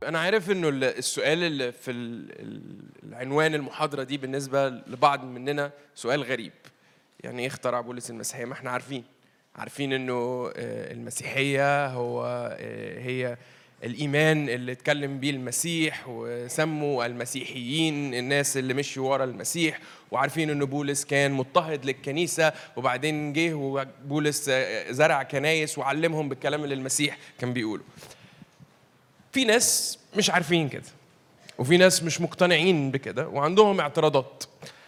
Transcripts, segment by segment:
انا عارف انه ال- السؤال اللي في ال- ال- العنوان المحاضره دي بالنسبه لبعض مننا سؤال غريب يعني ايه اخترع بولس المسيحيه ما احنا عارفين عارفين انه آه، المسيحيه هو آه، هي الايمان اللي اتكلم بيه المسيح وسموا المسيحيين الناس اللي مشوا ورا المسيح وعارفين ان بولس كان مضطهد للكنيسه وبعدين جه وبولس آه، زرع كنايس وعلمهم بالكلام اللي المسيح كان بيقوله في ناس مش عارفين كده وفي ناس مش مقتنعين بكده وعندهم اعتراضات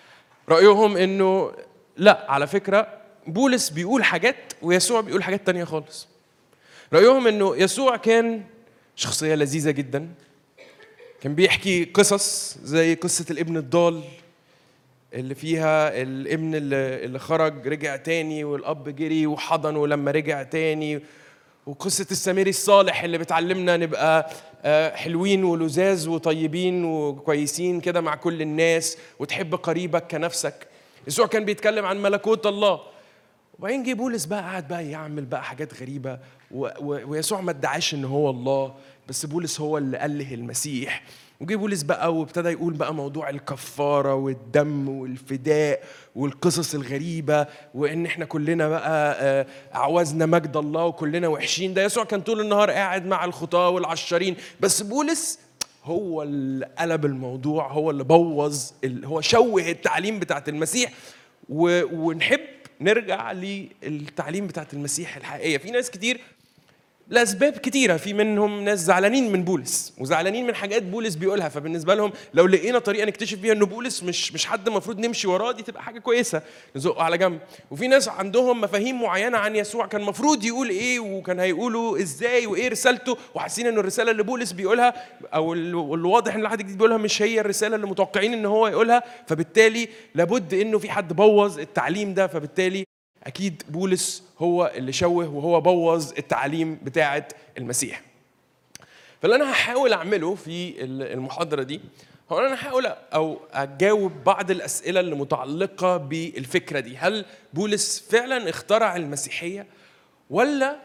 رأيهم انه لا على فكرة بولس بيقول حاجات ويسوع بيقول حاجات تانية خالص رأيهم انه يسوع كان شخصية لذيذة جدا كان بيحكي قصص زي قصة الابن الضال اللي فيها الابن اللي, اللي خرج رجع تاني والاب جري وحضنه لما رجع تاني وقصة السامري الصالح اللي بتعلمنا نبقى آه، حلوين ولزاز وطيبين وكويسين كده مع كل الناس وتحب قريبك كنفسك يسوع كان بيتكلم عن ملكوت الله وبعدين جه بولس بقى قعد بقى يعمل بقى حاجات غريبة و- و- ويسوع ما ادعاش ان هو الله بس بولس هو اللي أله المسيح وجه بولس بقى وابتدى يقول بقى موضوع الكفارة والدم والفداء والقصص الغريبة وإن إحنا كلنا بقى آه، أعوزنا مجد الله وكلنا وحشين ده يسوع كان طول النهار قاعد مع الخطاة والعشارين بس بولس هو اللي قلب الموضوع هو اللي بوظ ال- هو شوه التعليم بتاعت المسيح و- ونحب نرجع للتعليم بتاعت المسيح الحقيقية في ناس كتير لاسباب كتيره في منهم ناس زعلانين من بولس وزعلانين من حاجات بولس بيقولها فبالنسبه لهم لو لقينا طريقه نكتشف بيها ان بولس مش مش حد المفروض نمشي وراه دي تبقى حاجه كويسه نزقه على جنب وفي ناس عندهم مفاهيم معينه عن يسوع كان المفروض يقول ايه وكان هيقوله ازاي وايه رسالته وحاسين ان الرساله اللي بولس بيقولها او ال- الواضح ان العهد الجديد بيقولها مش هي الرساله اللي متوقعين ان هو يقولها فبالتالي لابد انه في حد بوظ التعليم ده فبالتالي اكيد بولس هو اللي شوه وهو بوظ التعليم بتاعه المسيح فاللي انا هحاول اعمله في المحاضره دي هو انا هحاول او اجاوب بعض الاسئله اللي متعلقه بالفكره دي هل بولس فعلا اخترع المسيحيه ولا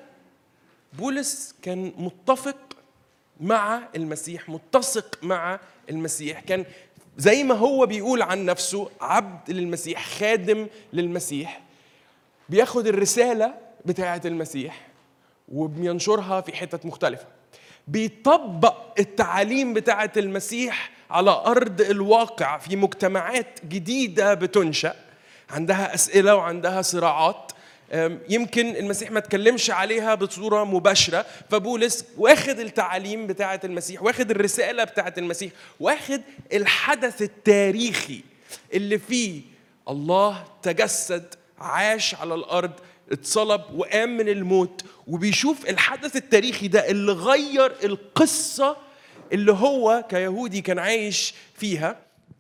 بولس كان متفق مع المسيح متسق مع المسيح كان زي ما هو بيقول عن نفسه عبد للمسيح خادم للمسيح بياخد الرسالة بتاعة المسيح وبينشرها في حتت مختلفة بيطبق التعاليم بتاعة المسيح على أرض الواقع في مجتمعات جديدة بتنشأ عندها أسئلة وعندها صراعات أم، يمكن المسيح ما تكلمش عليها بصورة مباشرة فبولس واخد التعاليم بتاعة المسيح واخد الرسالة بتاعة المسيح واخد الحدث التاريخي اللي فيه الله تجسد عاش على الارض اتصلب وقام من الموت وبيشوف الحدث التاريخي ده اللي غير القصه اللي هو كيهودي كان عايش فيها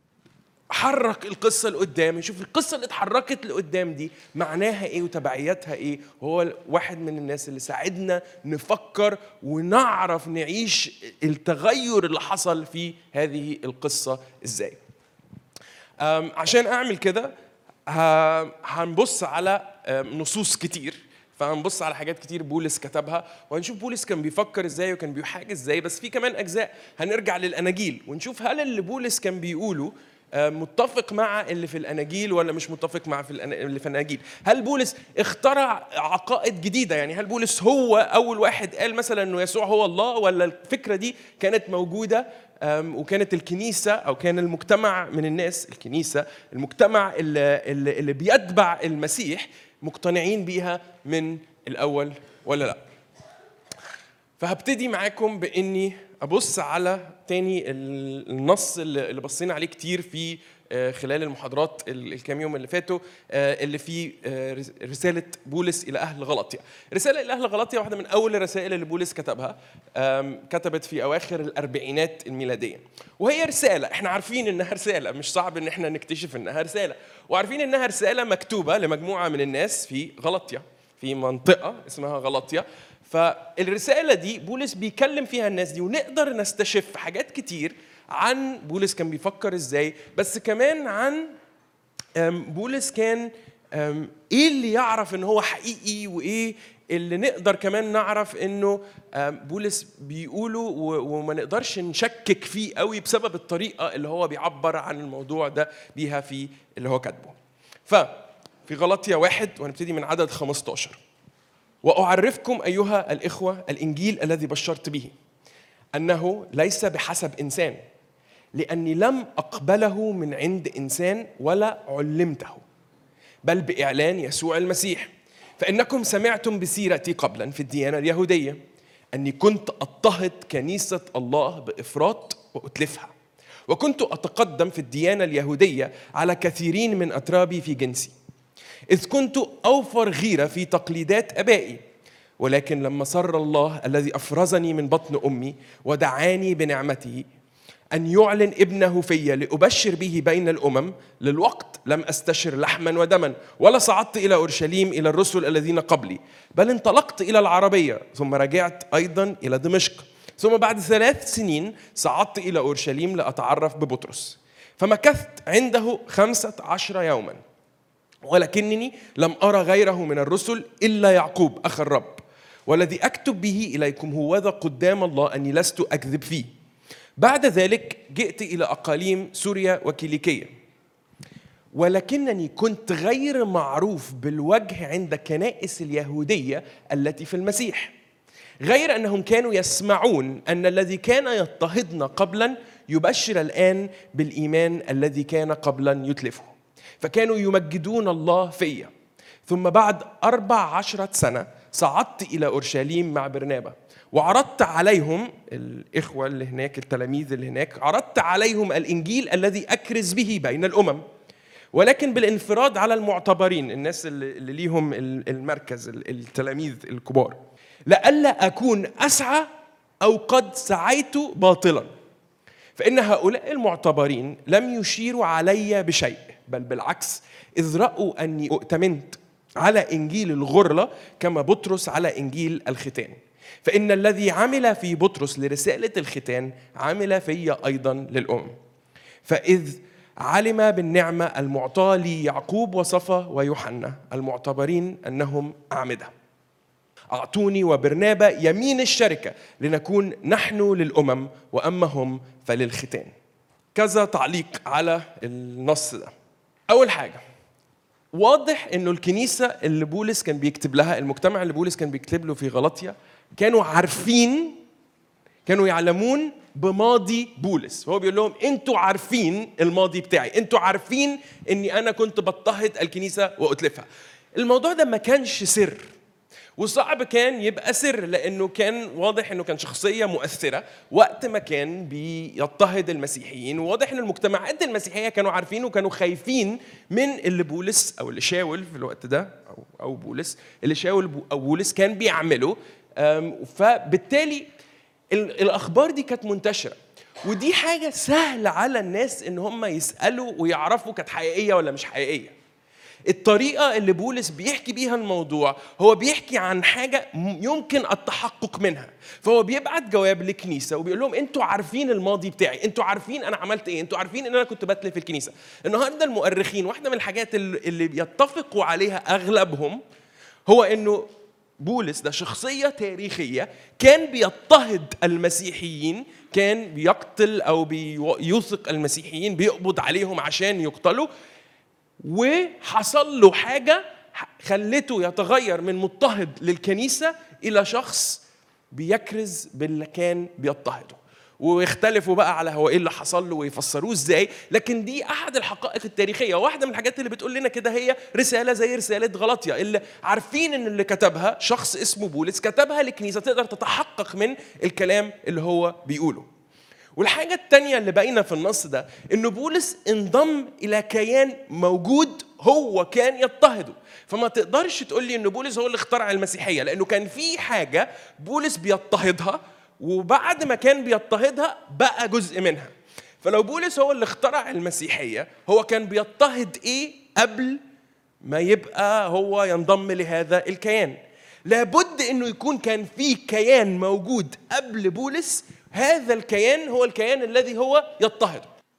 حرك القصه لقدام يشوف القصه اللي اتحركت لقدام دي معناها ايه وتبعياتها ايه وهو واحد من الناس اللي ساعدنا نفكر ونعرف نعيش التغير اللي حصل في هذه القصه ازاي أم، عشان اعمل كده ه- هنبص على أم، نصوص كتير فهنبص على حاجات كتير بولس كتبها وهنشوف بولس كان بيفكر ازاي وكان بيحاج ازاي بس في كمان اجزاء هنرجع للاناجيل ونشوف هل اللي بولس كان بيقوله آه، متفق مع اللي في الاناجيل ولا مش متفق مع في الأنا- اللي في الاناجيل هل بولس اخترع عقائد جديده يعني هل بولس هو اول واحد قال مثلا انه يسوع هو الله ولا الفكره دي كانت موجوده أم، وكانت الكنيسة أو كان المجتمع من الناس الكنيسة المجتمع اللي, اللي, اللي بيتبع المسيح مقتنعين بيها من الأول ولا لأ فهبتدي معاكم بإني أبص على تاني ال- النص اللي اللي بصينا عليه كتير في آه، خلال المحاضرات ال- الكام يوم اللي فاتوا آه، اللي في آه، رس- رسالة بولس إلى أهل غلطية رسالة إلى أهل غلطية واحدة من أول الرسائل اللي بولس كتبها آم، كتبت في أواخر الأربعينات الميلادية وهي رسالة احنا عارفين إنها رسالة مش صعب إن احنا نكتشف إنها رسالة وعارفين إنها رسالة مكتوبة لمجموعة من الناس في غلطية في منطقة اسمها غلطية فالرسالة دي بولس بيكلم فيها الناس دي ونقدر نستشف حاجات كتير عن بولس كان بيفكر ازاي بس كمان عن أم، بولس كان أم، ايه اللي يعرف ان هو حقيقي وايه اللي نقدر كمان نعرف انه آم، بولس بيقوله و- وما نقدرش نشكك فيه قوي بسبب الطريقه اللي هو بيعبر عن الموضوع ده بيها في اللي هو كاتبه. ففي غلطية واحد وهنبتدي من عدد 15 وأعرفكم أيها الإخوة الإنجيل الذي بشرت به أنه ليس بحسب إنسان لأني لم أقبله من عند إنسان ولا علمته بل بإعلان يسوع المسيح فإنكم سمعتم بسيرتي قبلا في الديانة اليهودية أني كنت أضطهد كنيسة الله بإفراط وأتلفها وكنت أتقدم في الديانة اليهودية على كثيرين من أترابي في جنسي إذ كنت أوفر غيرة في تقليدات أبائي ولكن لما سر الله الذي أفرزني من بطن أمي ودعاني بنعمته أن يعلن ابنه في لأبشر به بين الأمم للوقت لم أستشر لحما ودما ولا صعدت إلى أورشليم إلى الرسل الذين قبلي بل انطلقت إلى العربية ثم رجعت أيضا إلى دمشق ثم بعد ثلاث سنين صعدت إلى أورشليم لأتعرف ببطرس فمكثت عنده خمسة عشر يوما ولكنني لم أرى غيره من الرسل إلا يعقوب أخ الرب والذي أكتب به إليكم هو ذا قدام الله أني لست أكذب فيه بعد ذلك جئت إلى أقاليم سوريا وكيليكية ولكنني كنت غير معروف بالوجه عند كنائس اليهودية التي في المسيح غير أنهم كانوا يسمعون أن الذي كان يضطهدنا قبلا يبشر الآن بالإيمان الذي كان قبلا يتلفه فكانوا يمجدون الله فيا ثم بعد أربع عشرة سنة صعدت إلى أورشليم مع برنابا وعرضت عليهم الإخوة اللي هناك التلاميذ اللي هناك عرضت عليهم الإنجيل الذي أكرز به بين الأمم ولكن بالانفراد على المعتبرين الناس اللي اللي ليهم ال- المركز ال- التلاميذ الكبار لئلا أكون أسعى أو قد سعيت باطلا فإن هؤلاء المعتبرين لم يشيروا علي بشيء بل بالعكس إذ رأوا أني أؤتمنت على إنجيل الغرلة كما بطرس على إنجيل الختان فإن الذي عمل في بطرس لرسالة الختان عمل في أيضا للأمم فإذ علم بالنعمة المعطاة ليعقوب وصفا ويوحنا المعتبرين أنهم أعمدة أعطوني وبرنابا يمين الشركة لنكون نحن للأمم وأما هم فللختان كذا تعليق على النص ده أول حاجة واضح انه الكنيسه اللي بولس كان بيكتب لها المجتمع اللي بولس كان بيكتب له في غلطيا كانوا عارفين كانوا يعلمون بماضي بولس فهو بيقول لهم انتوا عارفين الماضي بتاعي انتوا عارفين اني انا كنت بضطهد الكنيسه واتلفها الموضوع ده ما كانش سر وصعب كان يبقى سر لانه كان واضح انه كان شخصيه مؤثره وقت ما كان بيضطهد المسيحيين وواضح ان المجتمعات المسيحيه كانوا عارفين وكانوا خايفين من اللي بولس او اللي شاول في الوقت ده او او بولس اللي شاول بو- او بولس كان بيعمله أم، فبالتالي ال- الاخبار دي كانت منتشره ودي حاجه سهله على الناس ان هم يسالوا ويعرفوا كانت حقيقيه ولا مش حقيقيه الطريقة اللي بولس بيحكي بيها الموضوع هو بيحكي عن حاجة م- يمكن التحقق منها فهو بيبعت جواب لكنيسة وبيقول لهم انتوا عارفين الماضي بتاعي انتوا عارفين انا عملت ايه انتوا عارفين ان انا كنت بتلف الكنيسة النهاردة المؤرخين واحدة من الحاجات اللي اللي بيتفقوا عليها اغلبهم هو انه بولس ده شخصية تاريخية كان بيضطهد المسيحيين كان بيقتل أو بيوثق المسيحيين بيقبض عليهم عشان يقتلوا وحصل له حاجة خلته يتغير من مضطهد للكنيسة إلى شخص بيكرز باللي كان بيضطهده ويختلفوا بقى على هو ايه اللي حصل له ويفسروه ازاي لكن دي احد الحقائق التاريخيه واحده من الحاجات اللي بتقول لنا كده هي رساله زي رساله غلطيا اللي عارفين ان اللي كتبها شخص اسمه بولس كتبها لكنيسه تقدر تتحقق من الكلام اللي هو بيقوله والحاجة التانية اللي باينة في النص ده إنه بولس انضم إلى كيان موجود هو كان يضطهده فما تقدرش تقول لي إن بولس هو اللي اخترع المسيحية لأنه كان في حاجة بولس بيضطهدها وبعد ما كان بيضطهدها بقى جزء منها فلو بولس هو اللي اخترع المسيحية هو كان بيضطهد إيه قبل ما يبقى هو ينضم لهذا الكيان لابد انه يكون كان في كيان موجود قبل بولس هذا الكيان هو الكيان الذي هو يضطهده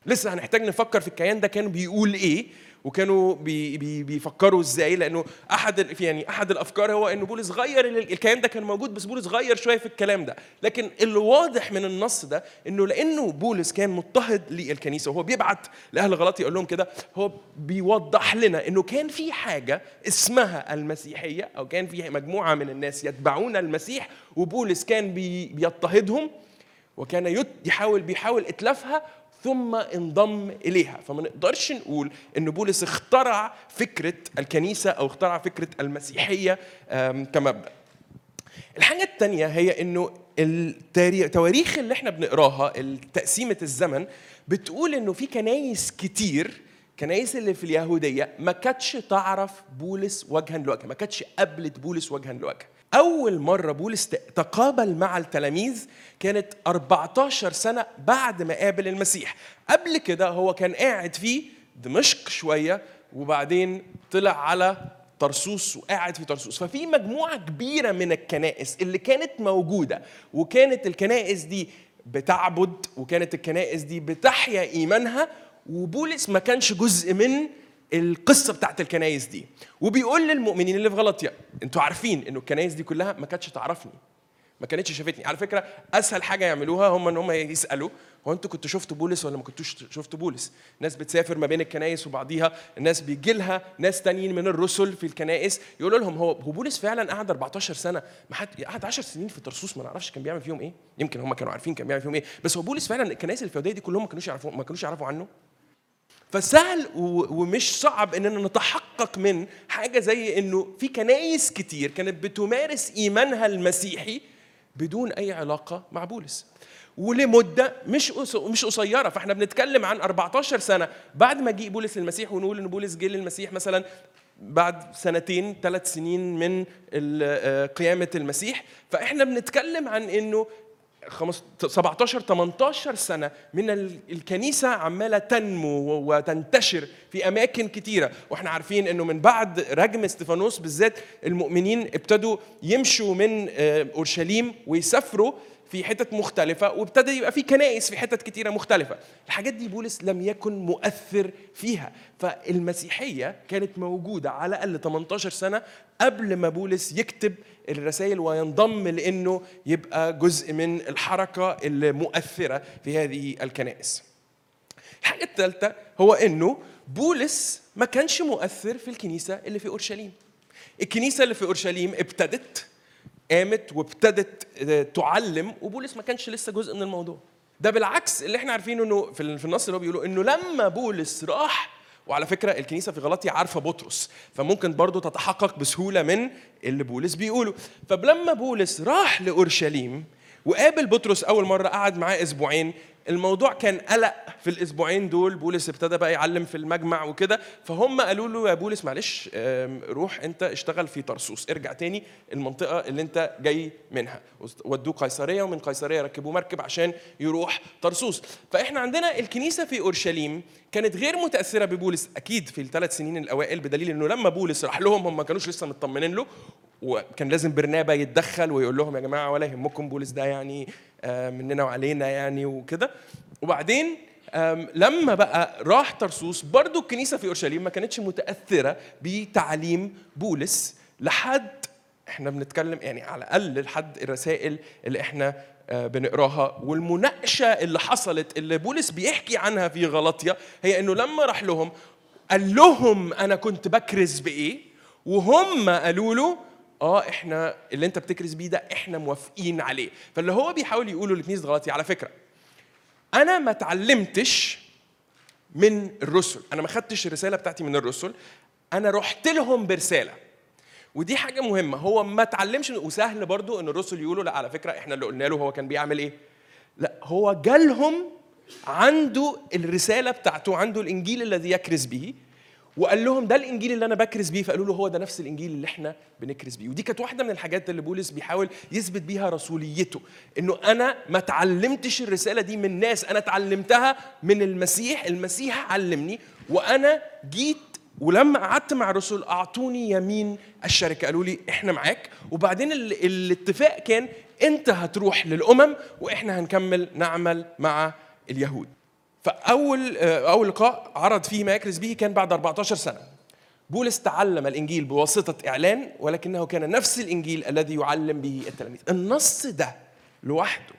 لسه هنحتاج نفكر في الكيان ده كان بيقول ايه وكانوا بي بي بيفكروا ازاي لانه احد ال- يعني احد الافكار هو انه بولس غير ال- الكيان ده كان موجود بس بولس غير شويه في الكلام ده لكن اللي واضح من النص ده انه لانه بولس كان مضطهد للكنيسه وهو بيبعت لاهل غلطي يقول لهم كده هو بيوضح لنا انه كان في حاجه اسمها المسيحيه او كان في مجموعه من الناس يتبعون المسيح وبولس كان بي بيضطهدهم وكان يت- يحاول بيحاول اتلافها ثم انضم اليها فما نقدرش نقول ان بولس اخترع فكره الكنيسه او اخترع فكره المسيحيه آم، كمبدا الحاجة التانية هي انه التاريخ التواريخ اللي احنا بنقراها تقسيمة الزمن بتقول انه في كنايس كتير كنايس اللي في اليهودية ما كانتش تعرف بولس وجها لوجه ما كانتش قابلت بولس وجها لوجه أول مرة بولس تقابل مع التلاميذ كانت 14 سنة بعد ما قابل المسيح قبل كده هو كان قاعد في دمشق شوية وبعدين طلع على طرسوس وقاعد في طرسوس ففي مجموعة كبيرة من الكنائس اللي كانت موجودة وكانت الكنائس دي بتعبد وكانت الكنائس دي بتحيا إيمانها وبولس ما كانش جزء من القصة بتاعت الكنائس دي وبيقول للمؤمنين اللي في غلطية انتوا عارفين انه الكنائس دي كلها ما كانتش تعرفني ما كانتش شافتني على فكره اسهل حاجه يعملوها هم ان هم يسالوا هو انتوا كنتوا شفتوا بولس ولا ما كنتوش شفتوا بولس ناس بتسافر ما بين الكنائس وبعضيها الناس بيجي لها ناس تانيين من الرسل في الكنائس يقولوا لهم هو هو بولس فعلا قعد 14 سنه ما حد قعد 10 سنين في طرسوس ما نعرفش كان بيعمل فيهم ايه يمكن هم كانوا عارفين كان بيعمل فيهم ايه بس هو بولس فعلا الكنائس اللي في اليهوديه دي كلهم ما كانوش يعرفوا ما كانوش يعرفوا عنه فسهل و- ومش صعب اننا نتحقق من حاجه زي انه في كنايس كتير كانت بتمارس ايمانها المسيحي بدون اي علاقه مع بولس ولمده مش قص- مش قصيره فاحنا بنتكلم عن 14 سنه بعد ما جه بولس للمسيح ونقول ان بولس جه للمسيح مثلا بعد سنتين ثلاث سنين من ال- آه، قيامه المسيح فاحنا بنتكلم عن انه خمس- 17 18 سنه من ال- الكنيسه عماله تنمو وتنتشر في اماكن كتيره واحنا عارفين انه من بعد رجم استفانوس بالذات المؤمنين ابتدوا يمشوا من آه، اورشليم ويسافروا في حتت مختلفة وابتدى يبقى في كنائس في حتت كتيرة مختلفة الحاجات دي بولس لم يكن مؤثر فيها فالمسيحية كانت موجودة على الأقل 18 سنة قبل ما بولس يكتب الرسائل وينضم لأنه يبقى جزء من الحركة المؤثرة في هذه الكنائس الحاجة الثالثة هو انه بولس ما كانش مؤثر في الكنيسة اللي في اورشليم. الكنيسة اللي في اورشليم ابتدت قامت وابتدت آه، تعلم وبولس ما كانش لسه جزء من الموضوع. ده بالعكس اللي احنا عارفينه انه في في النص اللي هو بيقوله انه لما بولس راح وعلى فكرة الكنيسة في غلطية عارفة بطرس فممكن برضو تتحقق بسهولة من اللي بولس بيقوله فلما بولس راح لأورشليم وقابل بطرس اول مره قعد معاه اسبوعين الموضوع كان قلق في الاسبوعين دول بولس ابتدى بقى يعلم في المجمع وكده فهم قالوا له يا بولس معلش آم، روح انت اشتغل في طرسوس ارجع تاني المنطقه اللي انت جاي منها ودوه قيصريه ومن قيصريه ركبوه مركب عشان يروح طرسوس فاحنا عندنا الكنيسه في اورشليم كانت غير متاثره ببولس اكيد في الثلاث سنين الاوائل بدليل انه لما بولس راح لهم هم ما كانوش لسه مطمنين له وكان لازم برنابا يتدخل ويقول لهم يا جماعه ولا يهمكم بولس ده يعني آه، مننا وعلينا يعني وكده وبعدين آم، لما بقى راح طرسوس برضو الكنيسه في اورشليم ما كانتش متاثره بتعليم بولس لحد احنا بنتكلم يعني على الاقل لحد الرسائل اللي احنا آه، بنقراها والمناقشه اللي حصلت اللي بولس بيحكي عنها في غلطيا هي انه لما راح لهم قال لهم انا كنت بكرز بايه وهم قالوا له اه احنا اللي انت بتكرز بيه ده احنا موافقين عليه فاللي هو بيحاول يقوله لكنيسه غلطيا على فكره انا ما اتعلمتش من الرسل انا ما خدتش الرساله بتاعتي من الرسل انا رحت لهم برساله ودي حاجه مهمه هو ما اتعلمش وسهل برضو ان الرسل يقولوا لا على فكره احنا اللي قلنا له هو كان بيعمل ايه لا هو جالهم عنده الرساله بتاعته عنده الانجيل الذي يكرز به وقال لهم ده الانجيل اللي انا بكرز بيه فقالوا له هو ده نفس الانجيل اللي احنا بنكرز بيه ودي كانت واحده من الحاجات اللي بولس بيحاول يثبت بيها رسوليته انه انا ما اتعلمتش الرساله دي من ناس انا اتعلمتها من المسيح المسيح علمني وانا جيت ولما قعدت مع الرسل اعطوني يمين الشركه قالوا لي احنا معاك وبعدين ال- الاتفاق كان انت هتروح للامم واحنا هنكمل نعمل مع اليهود فاول آه، اول لقاء عرض فيه ما يكرز به كان بعد 14 سنه بولس تعلم الانجيل بواسطه اعلان ولكنه كان نفس الانجيل الذي يعلم به التلاميذ النص ده لوحده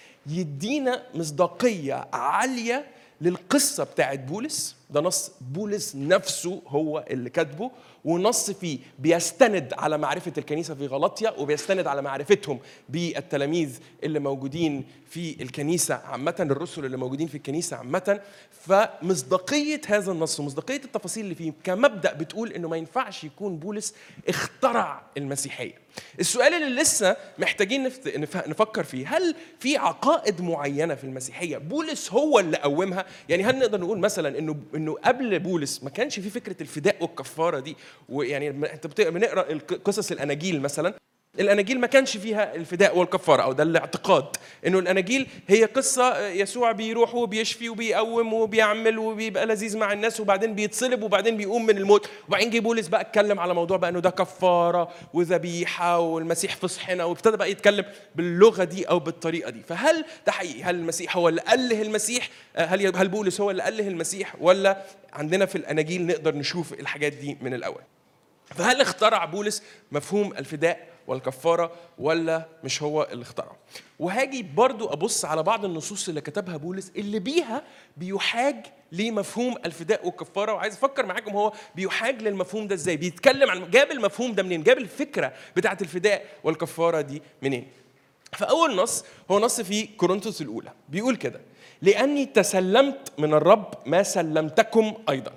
يدينا مصداقيه عاليه للقصه بتاعت بولس ده نص بولس نفسه هو اللي كاتبه ونص فيه بيستند على معرفة الكنيسة في غلطية وبيستند على معرفتهم بالتلاميذ اللي موجودين في الكنيسة عامة الرسل اللي موجودين في الكنيسة عامة فمصداقية هذا النص ومصداقية التفاصيل اللي فيه كمبدأ بتقول إنه ما ينفعش يكون بولس اخترع المسيحية السؤال اللي لسه محتاجين نفكر فيه هل في عقائد معينة في المسيحية بولس هو اللي قومها يعني هل نقدر نقول مثلا إنه انه قبل بولس ما كانش في فكره الفداء والكفاره دي ويعني انت بنقرا قصص الاناجيل مثلا الاناجيل ما كانش فيها الفداء والكفاره او ده الاعتقاد انه الاناجيل هي قصه يسوع بيروح وبيشفي وبيقوم وبيعمل وبيبقى لذيذ مع الناس وبعدين بيتصلب وبعدين بيقوم من الموت وبعدين جه بولس بقى اتكلم على موضوع بقى انه ده كفاره وذبيحه والمسيح فصحنا وابتدى بقى يتكلم باللغه دي او بالطريقه دي فهل ده حقيقي هل المسيح هو اللي اله المسيح هل هل بولس هو اللي اله المسيح ولا عندنا في الاناجيل نقدر نشوف الحاجات دي من الاول فهل اخترع بولس مفهوم الفداء والكفاره ولا مش هو اللي اخترعه وهاجي برضو ابص على بعض النصوص اللي كتبها بولس اللي بيها بيحاج لمفهوم الفداء والكفاره وعايز افكر معاكم هو بيحاج للمفهوم ده ازاي بيتكلم عن جاب المفهوم ده منين جاب الفكره بتاعه الفداء والكفاره دي منين فاول نص هو نص في كورنثوس الاولى بيقول كده لاني تسلمت من الرب ما سلمتكم ايضا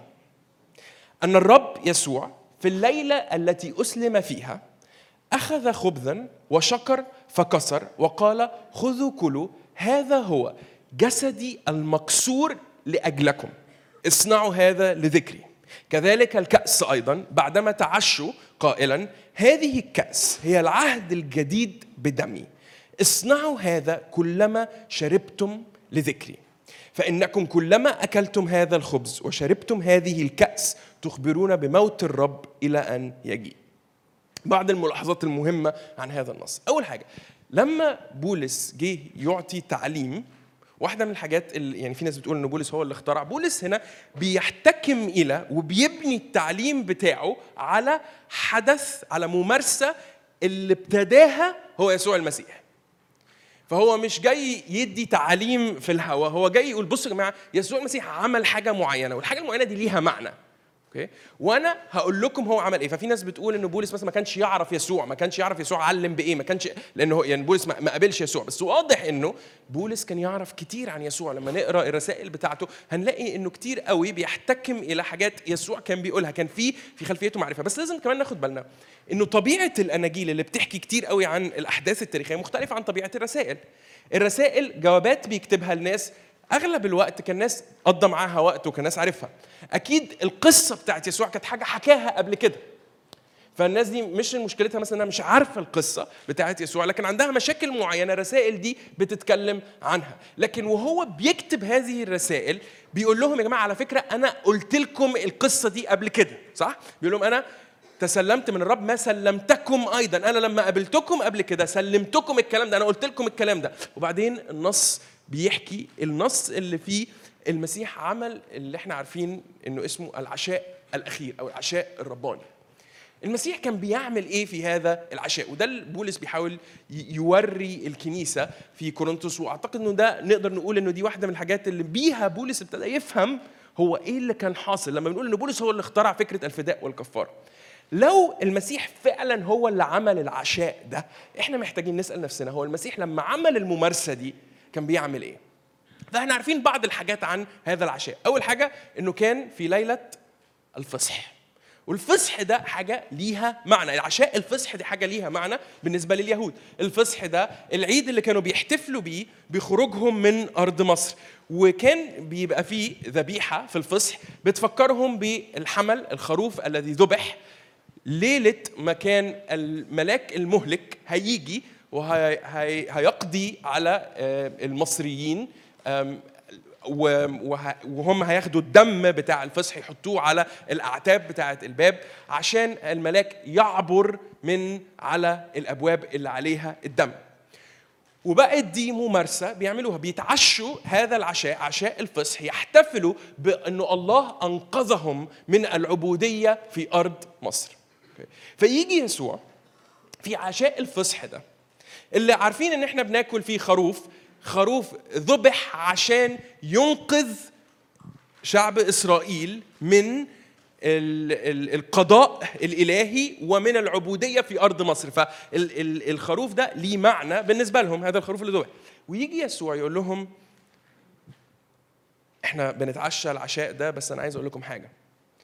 ان الرب يسوع في الليله التي اسلم فيها أخذ خبزا وشكر فكسر وقال خذوا كلوا هذا هو جسدي المكسور لأجلكم اصنعوا هذا لذكري كذلك الكأس أيضا بعدما تعشوا قائلا هذه الكأس هي العهد الجديد بدمي اصنعوا هذا كلما شربتم لذكري فإنكم كلما أكلتم هذا الخبز وشربتم هذه الكأس تخبرون بموت الرب إلى أن يجيء بعض الملاحظات المهمة عن هذا النص أول حاجة لما بولس جه يعطي تعليم واحدة من الحاجات اللي يعني في ناس بتقول ان بولس هو اللي اخترع، بولس هنا بيحتكم الى وبيبني التعليم بتاعه على حدث على ممارسة اللي ابتداها هو يسوع المسيح. فهو مش جاي يدي تعليم في الهوا، هو جاي يقول بصوا يا جماعة يسوع المسيح عمل حاجة معينة والحاجة المعينة دي ليها معنى. اوكي وانا هقول لكم هو عمل ايه ففي ناس بتقول ان بولس مثلا ما كانش يعرف يسوع ما كانش يعرف يسوع علم بايه ما كانش لانه يعني بولس ما قابلش يسوع بس واضح انه بولس كان يعرف كتير عن يسوع لما نقرا الرسائل بتاعته هنلاقي انه كتير قوي بيحتكم الى حاجات يسوع كان بيقولها كان في في خلفيته معرفه بس لازم كمان ناخد بالنا انه طبيعه الاناجيل اللي بتحكي كتير قوي عن الاحداث التاريخيه مختلفه عن طبيعه الرسائل الرسائل جوابات بيكتبها الناس اغلب الوقت كان الناس قضى معاها وقت وكان الناس عارفها اكيد القصه بتاعت يسوع كانت حاجه حكاها قبل كده فالناس دي مش مشكلتها مثلا انها مش عارفه القصه بتاعت يسوع لكن عندها مشاكل معينه الرسائل دي بتتكلم عنها لكن وهو بيكتب هذه الرسائل بيقول لهم يا جماعه على فكره انا قلت لكم القصه دي قبل كده صح بيقول لهم انا تسلمت من الرب ما سلمتكم ايضا انا لما قابلتكم قبل كده سلمتكم الكلام ده انا قلت لكم الكلام ده وبعدين النص بيحكي النص اللي فيه المسيح عمل اللي احنا عارفين انه اسمه العشاء الاخير او العشاء الرباني المسيح كان بيعمل ايه في هذا العشاء وده اللي بولس بيحاول يوري الكنيسه في كورنثوس واعتقد انه ده نقدر نقول انه دي واحده من الحاجات اللي بيها بولس ابتدى يفهم هو ايه اللي كان حاصل لما بنقول ان بولس هو اللي اخترع فكره الفداء والكفاره لو المسيح فعلا هو اللي عمل العشاء ده احنا محتاجين نسال نفسنا هو المسيح لما عمل الممارسه دي كان بيعمل ايه فاحنا عارفين بعض الحاجات عن هذا العشاء اول حاجه انه كان في ليله الفصح والفصح ده حاجة ليها معنى العشاء الفصح دي حاجة ليها معنى بالنسبة لليهود الفصح ده العيد اللي كانوا بيحتفلوا بيه بخروجهم من أرض مصر وكان بيبقى فيه ذبيحة في الفصح بتفكرهم بالحمل الخروف الذي ذبح ليلة ما كان الملاك المهلك هيجي وهيقضي على آه، المصريين وهم هياخدوا الدم بتاع الفصح يحطوه على الاعتاب بتاعه الباب عشان الملاك يعبر من على الابواب اللي عليها الدم وبقت دي ممارسة بيعملوها بيتعشوا هذا العشاء عشاء الفصح يحتفلوا بأنه الله أنقذهم من العبودية في أرض مصر فيجي يسوع في عشاء الفصح ده اللي عارفين ان احنا بناكل فيه خروف خروف ذبح عشان ينقذ شعب اسرائيل من القضاء الالهي ومن العبوديه في ارض مصر فالخروف ده ليه معنى بالنسبه لهم هذا الخروف اللي ذبح ويجي يسوع يقول لهم احنا بنتعشى العشاء ده بس انا عايز اقول لكم حاجه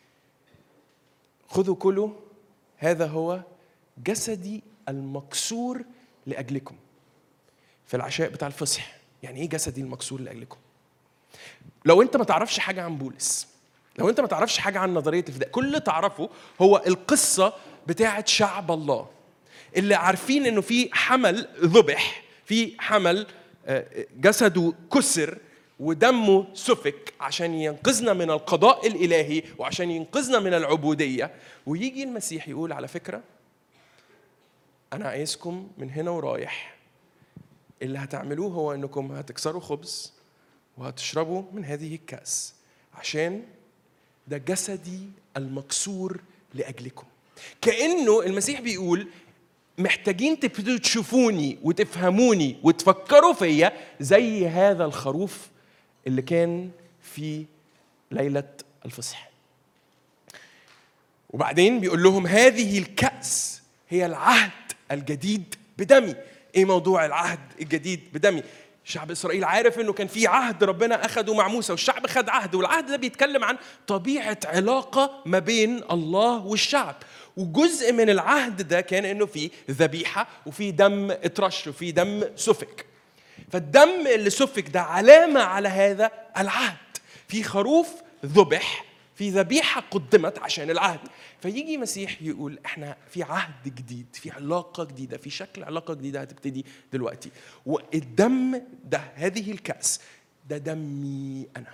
خذوا كلوا هذا هو جسدي المكسور لاجلكم في العشاء بتاع الفصح يعني ايه جسدي المكسور لاجلكم لو انت ما تعرفش حاجه عن بولس لو انت ما تعرفش حاجه عن نظريه الفداء كل اللي تعرفه هو القصه بتاعه شعب الله اللي عارفين انه في حمل ذبح في حمل آه، جسده كسر ودمه سفك عشان ينقذنا من القضاء الالهي وعشان ينقذنا من العبوديه ويجي المسيح يقول على فكره انا عايزكم من هنا ورايح اللي هتعملوه هو انكم هتكسروا خبز وهتشربوا من هذه الكاس عشان ده جسدي المكسور لاجلكم كانه المسيح بيقول محتاجين تبتدوا تشوفوني وتفهموني وتفكروا فيا زي هذا الخروف اللي كان في ليله الفصح وبعدين بيقول لهم هذه الكأس هي العهد الجديد بدمي ايه موضوع العهد الجديد بدمي شعب اسرائيل عارف انه كان في عهد ربنا اخده مع موسى والشعب خد عهد والعهد ده بيتكلم عن طبيعه علاقه ما بين الله والشعب وجزء من العهد ده كان انه في ذبيحه وفي دم اترش وفي دم سفك فالدم اللي سفك ده علامه على هذا العهد في خروف ذبح في ذبيحة قدمت عشان العهد فيجي مسيح يقول احنا في عهد جديد في علاقة جديدة في شكل علاقة جديدة هتبتدي دلوقتي والدم ده هذه الكأس ده دمي أنا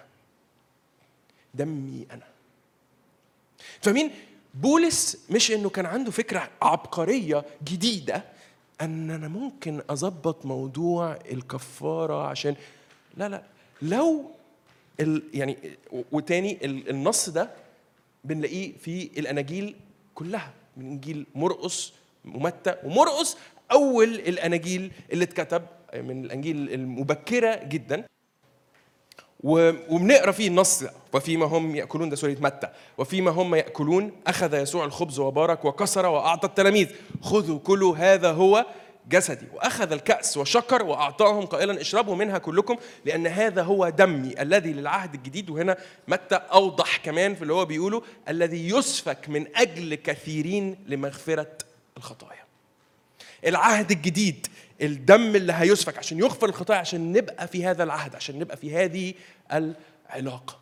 دمي أنا فمين بولس مش انه كان عنده فكرة عبقرية جديدة ان انا ممكن اظبط موضوع الكفارة عشان لا لا لو ال يعني وتاني النص ده بنلاقيه في الاناجيل كلها من انجيل مرقس ومتى ومرقس اول الاناجيل اللي اتكتب من الانجيل المبكره جدا وبنقرا فيه النص ده وفيما هم ياكلون ده سوره متى وفيما هم ياكلون اخذ يسوع الخبز وبارك وكسر واعطى التلاميذ خذوا كلوا هذا هو جسدي واخذ الكاس وشكر واعطاهم قائلا اشربوا منها كلكم لان هذا هو دمي الذي للعهد الجديد وهنا متى اوضح كمان في اللي هو بيقوله الذي يسفك من اجل كثيرين لمغفره الخطايا العهد الجديد الدم اللي هيسفك عشان يغفر الخطايا عشان نبقى في هذا العهد عشان نبقى في هذه العلاقه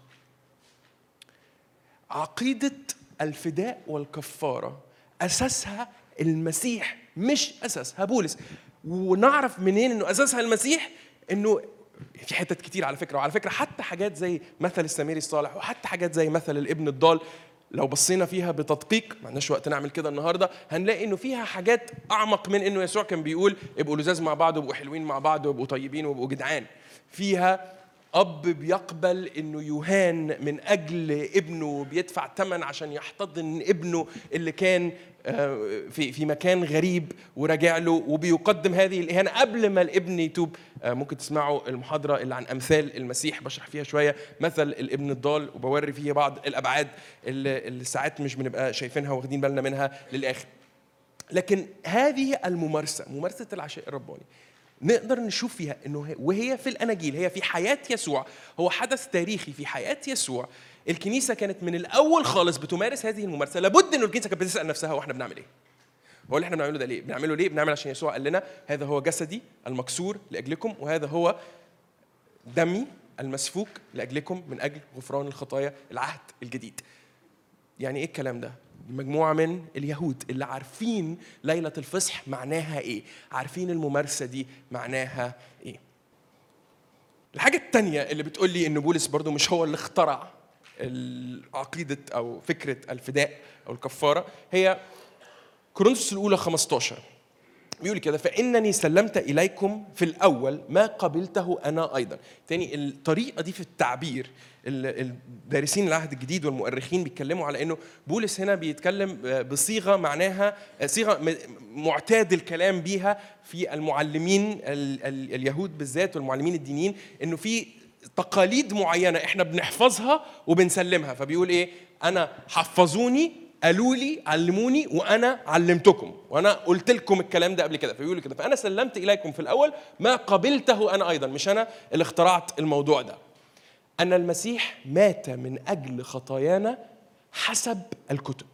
عقيده الفداء والكفاره اساسها المسيح مش اساسها بولس ونعرف منين انه اساسها المسيح انه في حتت كتير على فكره وعلى فكره حتى حاجات زي مثل السميري الصالح وحتى حاجات زي مثل الابن الضال لو بصينا فيها بتدقيق ما عندناش وقت نعمل كده النهارده هنلاقي انه فيها حاجات اعمق من انه يسوع كان بيقول ابقوا لزاز مع بعض وابقوا حلوين مع بعض وابقوا طيبين وابقوا جدعان فيها اب بيقبل انه يهان من اجل ابنه بيدفع ثمن عشان يحتضن ابنه اللي كان آه، في في مكان غريب وراجع له وبيقدم هذه الاهانه قبل ما الابن يتوب آه، ممكن تسمعوا المحاضره اللي عن امثال المسيح بشرح فيها شويه مثل الابن الضال وبوري فيها بعض الابعاد اللي, اللي ساعات مش بنبقى شايفينها واخدين بالنا منها للاخر لكن هذه الممارسه ممارسه العشاء الرباني نقدر نشوف فيها انه وهي في الاناجيل هي في حياه يسوع هو حدث تاريخي في حياه يسوع الكنيسه كانت من الاول خالص بتمارس هذه الممارسه لابد انه الكنيسه كانت بتسال نفسها واحنا بنعمل ايه هو اللي احنا بنعمله ده ليه بنعمله ليه بنعمل عشان يسوع قال لنا هذا هو جسدي المكسور لاجلكم وهذا هو دمي المسفوك لاجلكم من اجل غفران الخطايا العهد الجديد يعني ايه الكلام ده مجموعة من اليهود اللي عارفين ليلة الفصح معناها إيه عارفين الممارسة دي معناها إيه الحاجة التانية اللي بتقول لي إن بولس برضو مش هو اللي اخترع عقيدة أو فكرة الفداء أو الكفارة هي كورنثوس الأولى 15 بيقول كده فانني سلمت اليكم في الاول ما قبلته انا ايضا تاني الطريقه دي في التعبير ال- الدارسين العهد الجديد والمؤرخين بيتكلموا على انه بولس هنا بيتكلم بصيغه معناها صيغه م- معتاد الكلام بيها في المعلمين ال- ال- اليهود بالذات والمعلمين الدينيين انه في تقاليد معينه احنا بنحفظها وبنسلمها فبيقول ايه انا حفظوني قالوا لي علموني وانا علمتكم وانا قلت لكم الكلام ده قبل كده فبيقول كده فانا سلمت اليكم في الاول ما قبلته انا ايضا مش انا اللي اخترعت الموضوع ده ان المسيح مات من اجل خطايانا حسب الكتب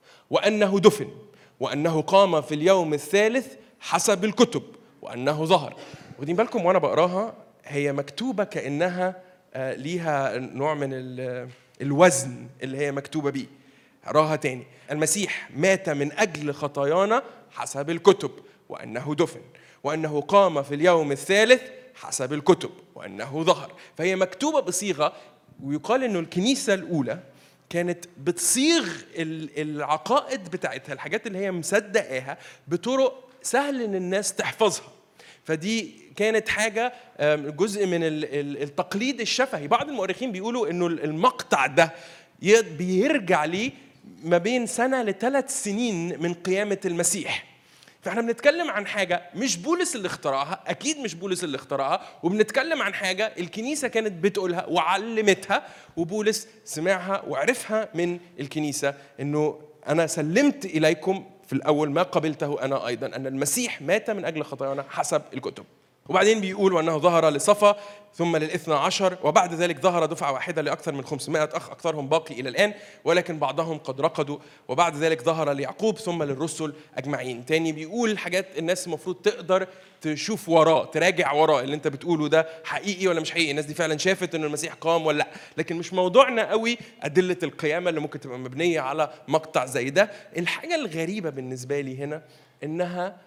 وانه دفن وانه قام في اليوم الثالث حسب الكتب وانه ظهر واخدين بالكم وانا بقراها هي مكتوبه كانها آه، ليها نوع من ال- الوزن اللي هي مكتوبه بيه اقراها تاني المسيح مات من اجل خطايانا حسب الكتب وانه دفن وانه قام في اليوم الثالث حسب الكتب وانه ظهر فهي مكتوبه بصيغه ويقال انه الكنيسه الاولى كانت بتصيغ ال- العقائد بتاعتها الحاجات اللي هي مصدقاها بطرق سهل ان الناس تحفظها فدي كانت حاجه آم، جزء من ال- ال- التقليد الشفهي بعض المؤرخين بيقولوا انه المقطع ده ي- بيرجع ليه ما بين سنه لثلاث سنين من قيامه المسيح فاحنا بنتكلم عن حاجه مش بولس اللي اخترعها اكيد مش بولس اللي اخترعها وبنتكلم عن حاجه الكنيسه كانت بتقولها وعلمتها وبولس سمعها وعرفها من الكنيسه انه انا سلمت اليكم في الاول ما قبلته انا ايضا ان المسيح مات من اجل خطايانا حسب الكتب وبعدين بيقول وانه ظهر لصفا ثم للاثنى عشر وبعد ذلك ظهر دفعه واحده لاكثر من 500 اخ اكثرهم باقي الى الان ولكن بعضهم قد رقدوا وبعد ذلك ظهر ليعقوب ثم للرسل اجمعين تاني بيقول حاجات الناس المفروض تقدر تشوف وراه تراجع وراه اللي انت بتقوله ده حقيقي ولا مش حقيقي الناس دي فعلا شافت ان المسيح قام ولا لا لكن مش موضوعنا قوي ادله القيامه اللي ممكن تبقى مبنيه على مقطع زي ده الحاجه الغريبه بالنسبه لي هنا انها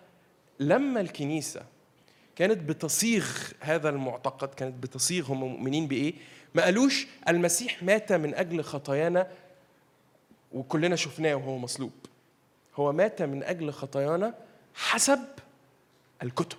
لما الكنيسه كانت بتصيغ هذا المعتقد كانت بتصيغ هم مؤمنين بايه ما قالوش المسيح مات من اجل خطايانا وكلنا شفناه وهو مصلوب هو مات من اجل خطايانا حسب الكتب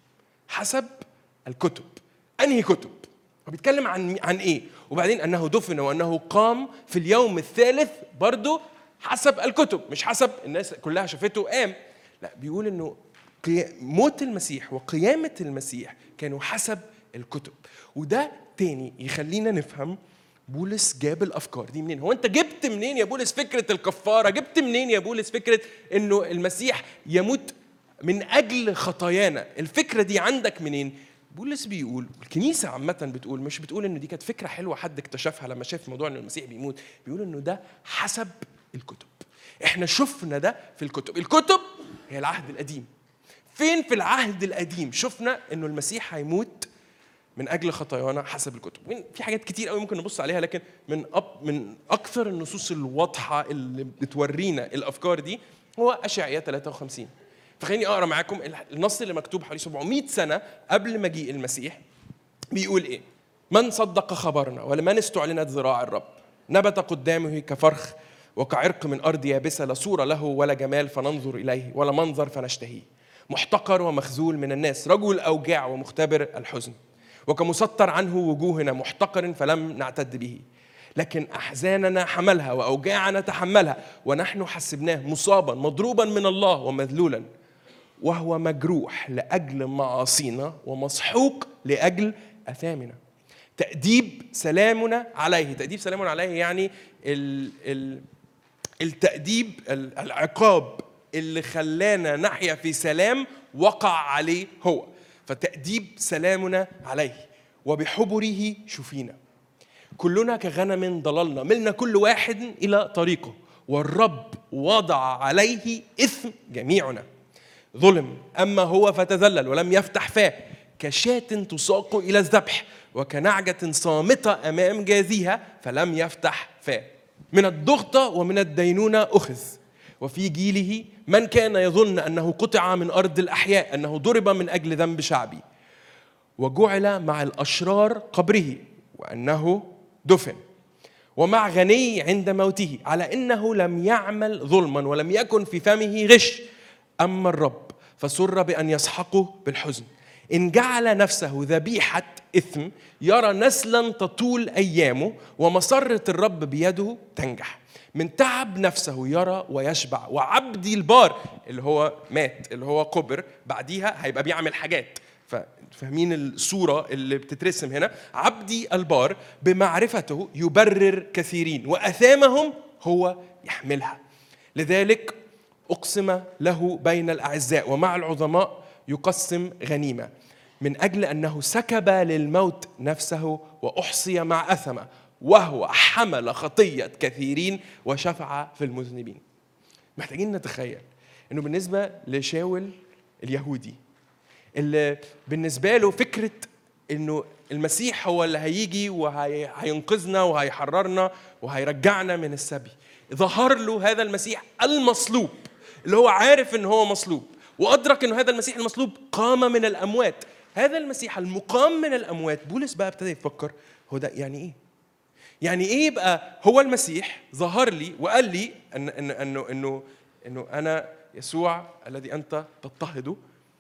حسب الكتب انهي كتب هو بيتكلم عن عن ايه وبعدين انه دفن وانه قام في اليوم الثالث برضه حسب الكتب مش حسب الناس كلها شافته قام لا بيقول انه قيا- موت المسيح وقيامة المسيح كانوا حسب الكتب وده تاني يخلينا نفهم بولس جاب الافكار دي منين هو انت جبت منين يا بولس فكره الكفاره جبت منين يا بولس فكره انه المسيح يموت من اجل خطايانا الفكره دي عندك منين بولس بيقول الكنيسه عامه بتقول مش بتقول انه دي كانت فكره حلوه حد اكتشفها لما شاف موضوع ان المسيح بيموت بيقول انه ده حسب الكتب احنا شفنا ده في الكتب الكتب هي العهد القديم فين في العهد القديم شفنا انه المسيح هيموت من اجل خطايانا حسب الكتب من- في حاجات كتير قوي ممكن نبص عليها لكن من أب من اكثر النصوص الواضحه اللي بتورينا الافكار دي هو اشعياء 53 فخليني اقرا معاكم النص اللي مكتوب حوالي 700 سنه قبل مجيء المسيح بيقول ايه من صدق خبرنا ولمن استعلنت ذراع الرب نبت قدامه كفرخ وكعرق من ارض يابسه لا صوره له ولا جمال فننظر اليه ولا منظر فنشتهيه محتقر ومخذول من الناس رجل اوجاع ومختبر الحزن وكمسطر عنه وجوهنا محتقر فلم نعتد به لكن احزاننا حملها واوجاعنا تحملها ونحن حسبناه مصابا مضروبا من الله ومذلولا وهو مجروح لاجل معاصينا ومسحوق لاجل اثامنا تاديب سلامنا عليه تاديب سلامنا عليه يعني ال ال التاديب ال- العقاب اللي خلانا نحيا في سلام وقع عليه هو فتاديب سلامنا عليه وبحبره شفينا كلنا كغنم ضللنا ملنا كل واحد الى طريقه والرب وضع عليه اثم جميعنا ظلم اما هو فتذلل ولم يفتح فاه كشاة تساق الى الذبح وكنعجة صامتة امام جاذيها فلم يفتح فاه من الضغطة ومن الدينونة اخذ وفي جيله من كان يظن انه قطع من ارض الاحياء انه ضرب من اجل ذنب شعبي وجعل مع الاشرار قبره وانه دفن ومع غني عند موته على انه لم يعمل ظلما ولم يكن في فمه غش اما الرب فسر بأن يسحقه بالحزن إن جعل نفسه ذبيحة إثم يرى نسلا تطول أيامه ومسرة الرب بيده تنجح من تعب نفسه يرى ويشبع وعبدي البار اللي هو مات اللي هو قبر بعديها هيبقى بيعمل حاجات فاهمين الصورة اللي بتترسم هنا عبدي البار بمعرفته يبرر كثيرين وأثامهم هو يحملها لذلك أقسم له بين الأعزاء ومع العظماء يقسم غنيمة من أجل أنه سكب للموت نفسه وأحصي مع أثمة وهو حمل خطية كثيرين وشفع في المذنبين محتاجين نتخيل أنه بالنسبة لشاول اليهودي اللي بالنسبة له فكرة أنه المسيح هو اللي هيجي وهينقذنا وهيحررنا وهيرجعنا من السبي ظهر له هذا المسيح المصلوب اللي هو عارف ان هو مصلوب وادرك ان هذا المسيح المصلوب قام من الاموات هذا المسيح المقام من الاموات بولس بقى ابتدى يفكر هو ده يعني ايه يعني ايه يبقى هو المسيح ظهر لي وقال لي ان ان انه انه انه انا يسوع الذي انت تضطهده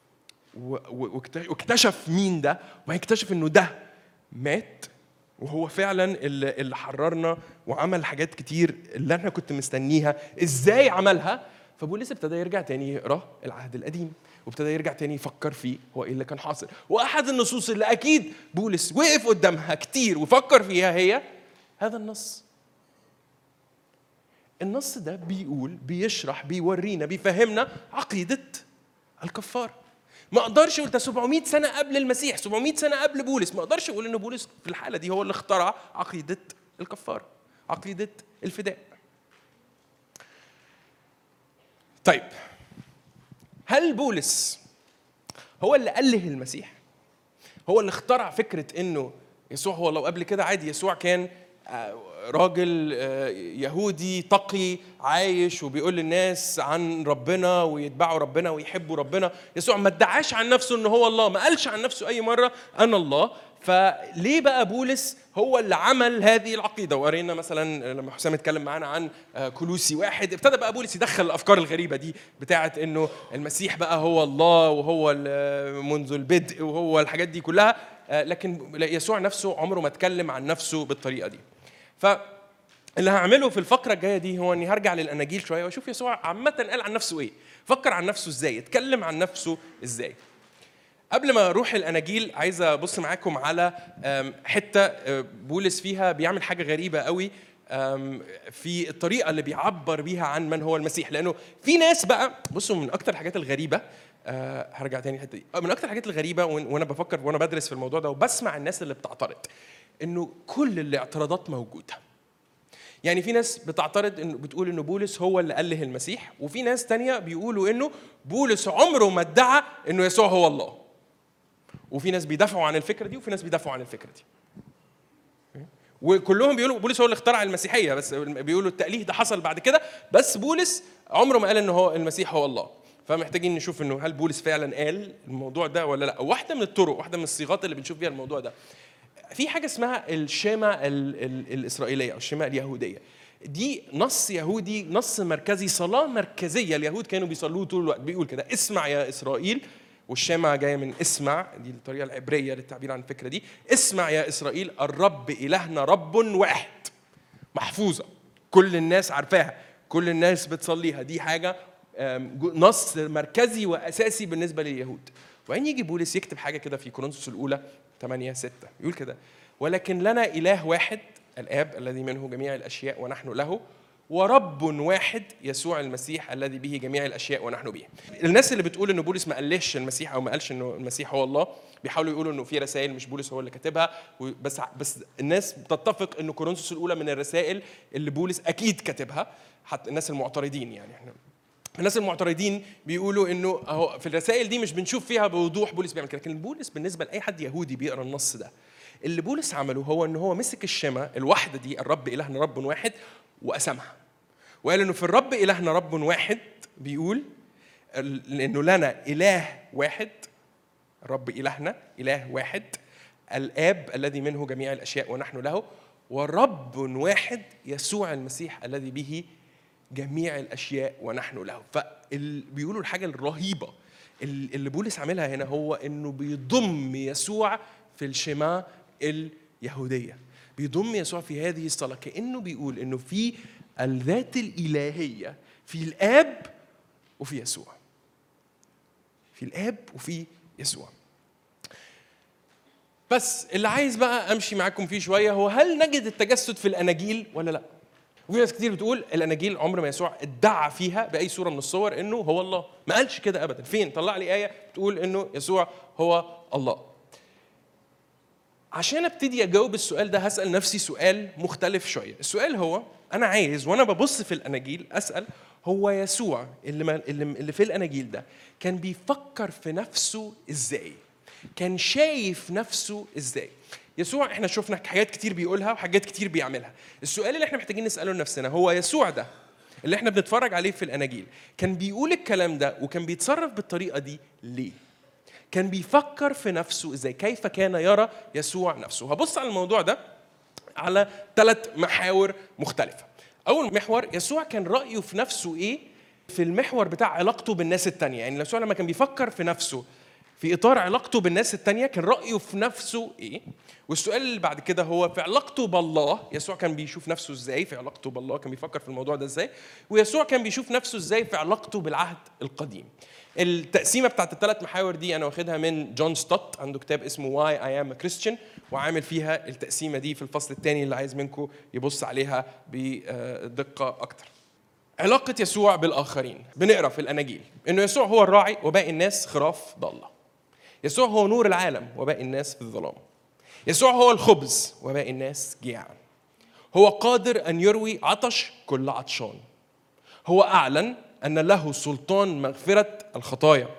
واكتشف مين ده وهيكتشف انه ده مات وهو فعلا اللي حررنا وعمل حاجات كتير اللي انا كنت مستنيها ازاي عملها فبولس ابتدى يرجع تاني يقرا العهد القديم وابتدى يرجع تاني يفكر فيه هو ايه اللي كان حاصل واحد النصوص اللي اكيد بولس وقف قدامها كتير وفكر فيها هي هذا النص النص ده بيقول بيشرح بيورينا بيفهمنا عقيده الكفار ما اقدرش اقول ده 700 سنه قبل المسيح 700 سنه قبل بولس ما اقدرش اقول ان بولس في الحاله دي هو اللي اخترع عقيده الكفار عقيده الفداء طيب هل بولس هو اللي أله المسيح هو اللي اخترع فكرة انه يسوع هو لو قبل كده عادي يسوع كان آه، راجل آه، يهودي تقي عايش وبيقول للناس عن ربنا ويتبعوا ربنا ويحبوا ربنا يسوع ما ادعاش عن نفسه ان هو الله ما قالش عن نفسه اي مره انا الله فليه بقى بولس هو اللي عمل هذه العقيده وقرينا مثلا لما حسام اتكلم معانا عن آه، كلوسي واحد ابتدى بقى بولس يدخل الافكار الغريبه دي بتاعه انه المسيح بقى هو الله وهو منذ البدء وهو الحاجات دي كلها لكن يسوع نفسه عمره ما اتكلم عن نفسه بالطريقه دي ف اللي هعمله في الفقره الجايه دي هو اني هرجع للاناجيل شويه واشوف يسوع عامه قال عن نفسه ايه فكر عن نفسه ازاي اتكلم عن نفسه ازاي قبل ما اروح الاناجيل عايز ابص معاكم على حته آه، بولس فيها بيعمل حاجه غريبه قوي في الطريقه اللي بيعبر بيها عن من هو المسيح لانه في ناس بقى بصوا من اكتر الحاجات الغريبه أه هرجع تاني الحته دي آه، من اكتر الحاجات الغريبه وانا بفكر وانا بدرس في الموضوع ده وبسمع الناس اللي بتعترض انه كل الاعتراضات موجوده يعني في ناس بتعترض انه بتقول انه بولس هو اللي اله المسيح وفي ناس تانية بيقولوا انه بولس عمره ما ادعى انه يسوع هو الله وفي ناس بيدافعوا عن الفكره دي وفي ناس بيدافعوا عن الفكره دي وكلهم بيقولوا بولس هو اللي اخترع المسيحيه بس بيقولوا التأليه ده حصل بعد كده بس بولس عمره ما قال ان هو المسيح هو الله فمحتاجين نشوف انه هل بولس فعلا قال الموضوع ده ولا لا واحده من الطرق واحده من الصيغات اللي بنشوف بيها الموضوع ده في حاجه اسمها الشيمة الاسرائيليه او الشيمة اليهوديه دي نص يهودي نص مركزي صلاه مركزيه اليهود كانوا بيصلوه طول الوقت بيقول كده اسمع يا اسرائيل والشامة جاية من اسمع دي الطريقة العبرية للتعبير عن الفكرة دي اسمع يا إسرائيل الرب إلهنا رب واحد محفوظة كل الناس عارفاها كل الناس بتصليها دي حاجة نص مركزي وأساسي بالنسبة لليهود وبعدين يجي بولس يكتب حاجة كده في كورنثوس الأولى 8 6 يقول كده ولكن لنا إله واحد الآب الذي منه جميع الأشياء ونحن له ورب واحد يسوع المسيح الذي به جميع الاشياء ونحن به. الناس اللي بتقول ان بولس ما قالش المسيح او ما قالش انه المسيح هو الله بيحاولوا يقولوا انه في رسائل مش بولس هو اللي كاتبها بس بس الناس بتتفق انه كورنثوس الاولى من الرسائل اللي بولس اكيد كاتبها حتى الناس المعترضين يعني احنا الناس المعترضين بيقولوا انه اهو في الرسائل دي مش بنشوف فيها بوضوح بولس بيعمل كده لكن بولس بالنسبه لاي حد يهودي بيقرا النص ده اللي بولس عمله هو ان هو مسك الشمع الواحده دي الرب الهنا رب واحد وقسمها وقال انه في الرب الهنا رب واحد بيقول لانه لنا اله واحد الرب الهنا اله واحد الاب الذي منه جميع الاشياء ونحن له ورب واحد يسوع المسيح الذي به جميع الاشياء ونحن له فبيقولوا الحاجه الرهيبه اللي بولس عاملها هنا هو انه بيضم يسوع في الشماء اليهوديه بيضم يسوع في هذه الصلاه كانه بيقول انه في الذات الالهيه في الاب وفي يسوع في الاب وفي يسوع بس اللي عايز بقى امشي معاكم فيه شويه هو هل نجد التجسد في الاناجيل ولا لا وفي ناس كتير بتقول الاناجيل عمر ما يسوع ادعى فيها باي صوره من الصور انه هو الله ما قالش كده ابدا فين طلع لي ايه بتقول انه يسوع هو الله عشان ابتدي اجاوب السؤال ده هسال نفسي سؤال مختلف شويه السؤال هو انا عايز وانا ببص في الاناجيل اسال هو يسوع اللي, ما اللي في الاناجيل ده كان بيفكر في نفسه ازاي كان شايف نفسه ازاي يسوع احنا شفنا حاجات كتير بيقولها وحاجات كتير بيعملها السؤال اللي احنا محتاجين نساله لنفسنا هو يسوع ده اللي احنا بنتفرج عليه في الاناجيل كان بيقول الكلام ده وكان بيتصرف بالطريقه دي ليه كان بيفكر في نفسه ازاي كيف كان يرى يسوع نفسه هبص على الموضوع ده على ثلاث محاور مختلفه اول محور يسوع كان رايه في نفسه ايه في المحور بتاع علاقته بالناس التانية يعني يسوع لما كان بيفكر في نفسه في اطار علاقته بالناس التانية كان رايه في نفسه ايه والسؤال اللي بعد كده هو في علاقته بالله يسوع كان بيشوف نفسه ازاي في علاقته بالله كان بيفكر في الموضوع ده ازاي ويسوع كان بيشوف نفسه ازاي في علاقته بالعهد القديم التقسيمه بتاعت الثلاث محاور دي انا واخدها من جون ستوت عنده كتاب اسمه واي اي ام كريستيان وعامل فيها التقسيمه دي في الفصل الثاني اللي عايز منكم يبص عليها بدقه اكتر علاقة يسوع بالآخرين بنقرا في الأناجيل إنه يسوع هو الراعي وباقي الناس خراف ضالة يسوع هو نور العالم وباقي الناس في الظلام يسوع هو الخبز وباقي الناس جيعان هو قادر أن يروي عطش كل عطشان هو أعلن أن له سلطان مغفرة الخطايا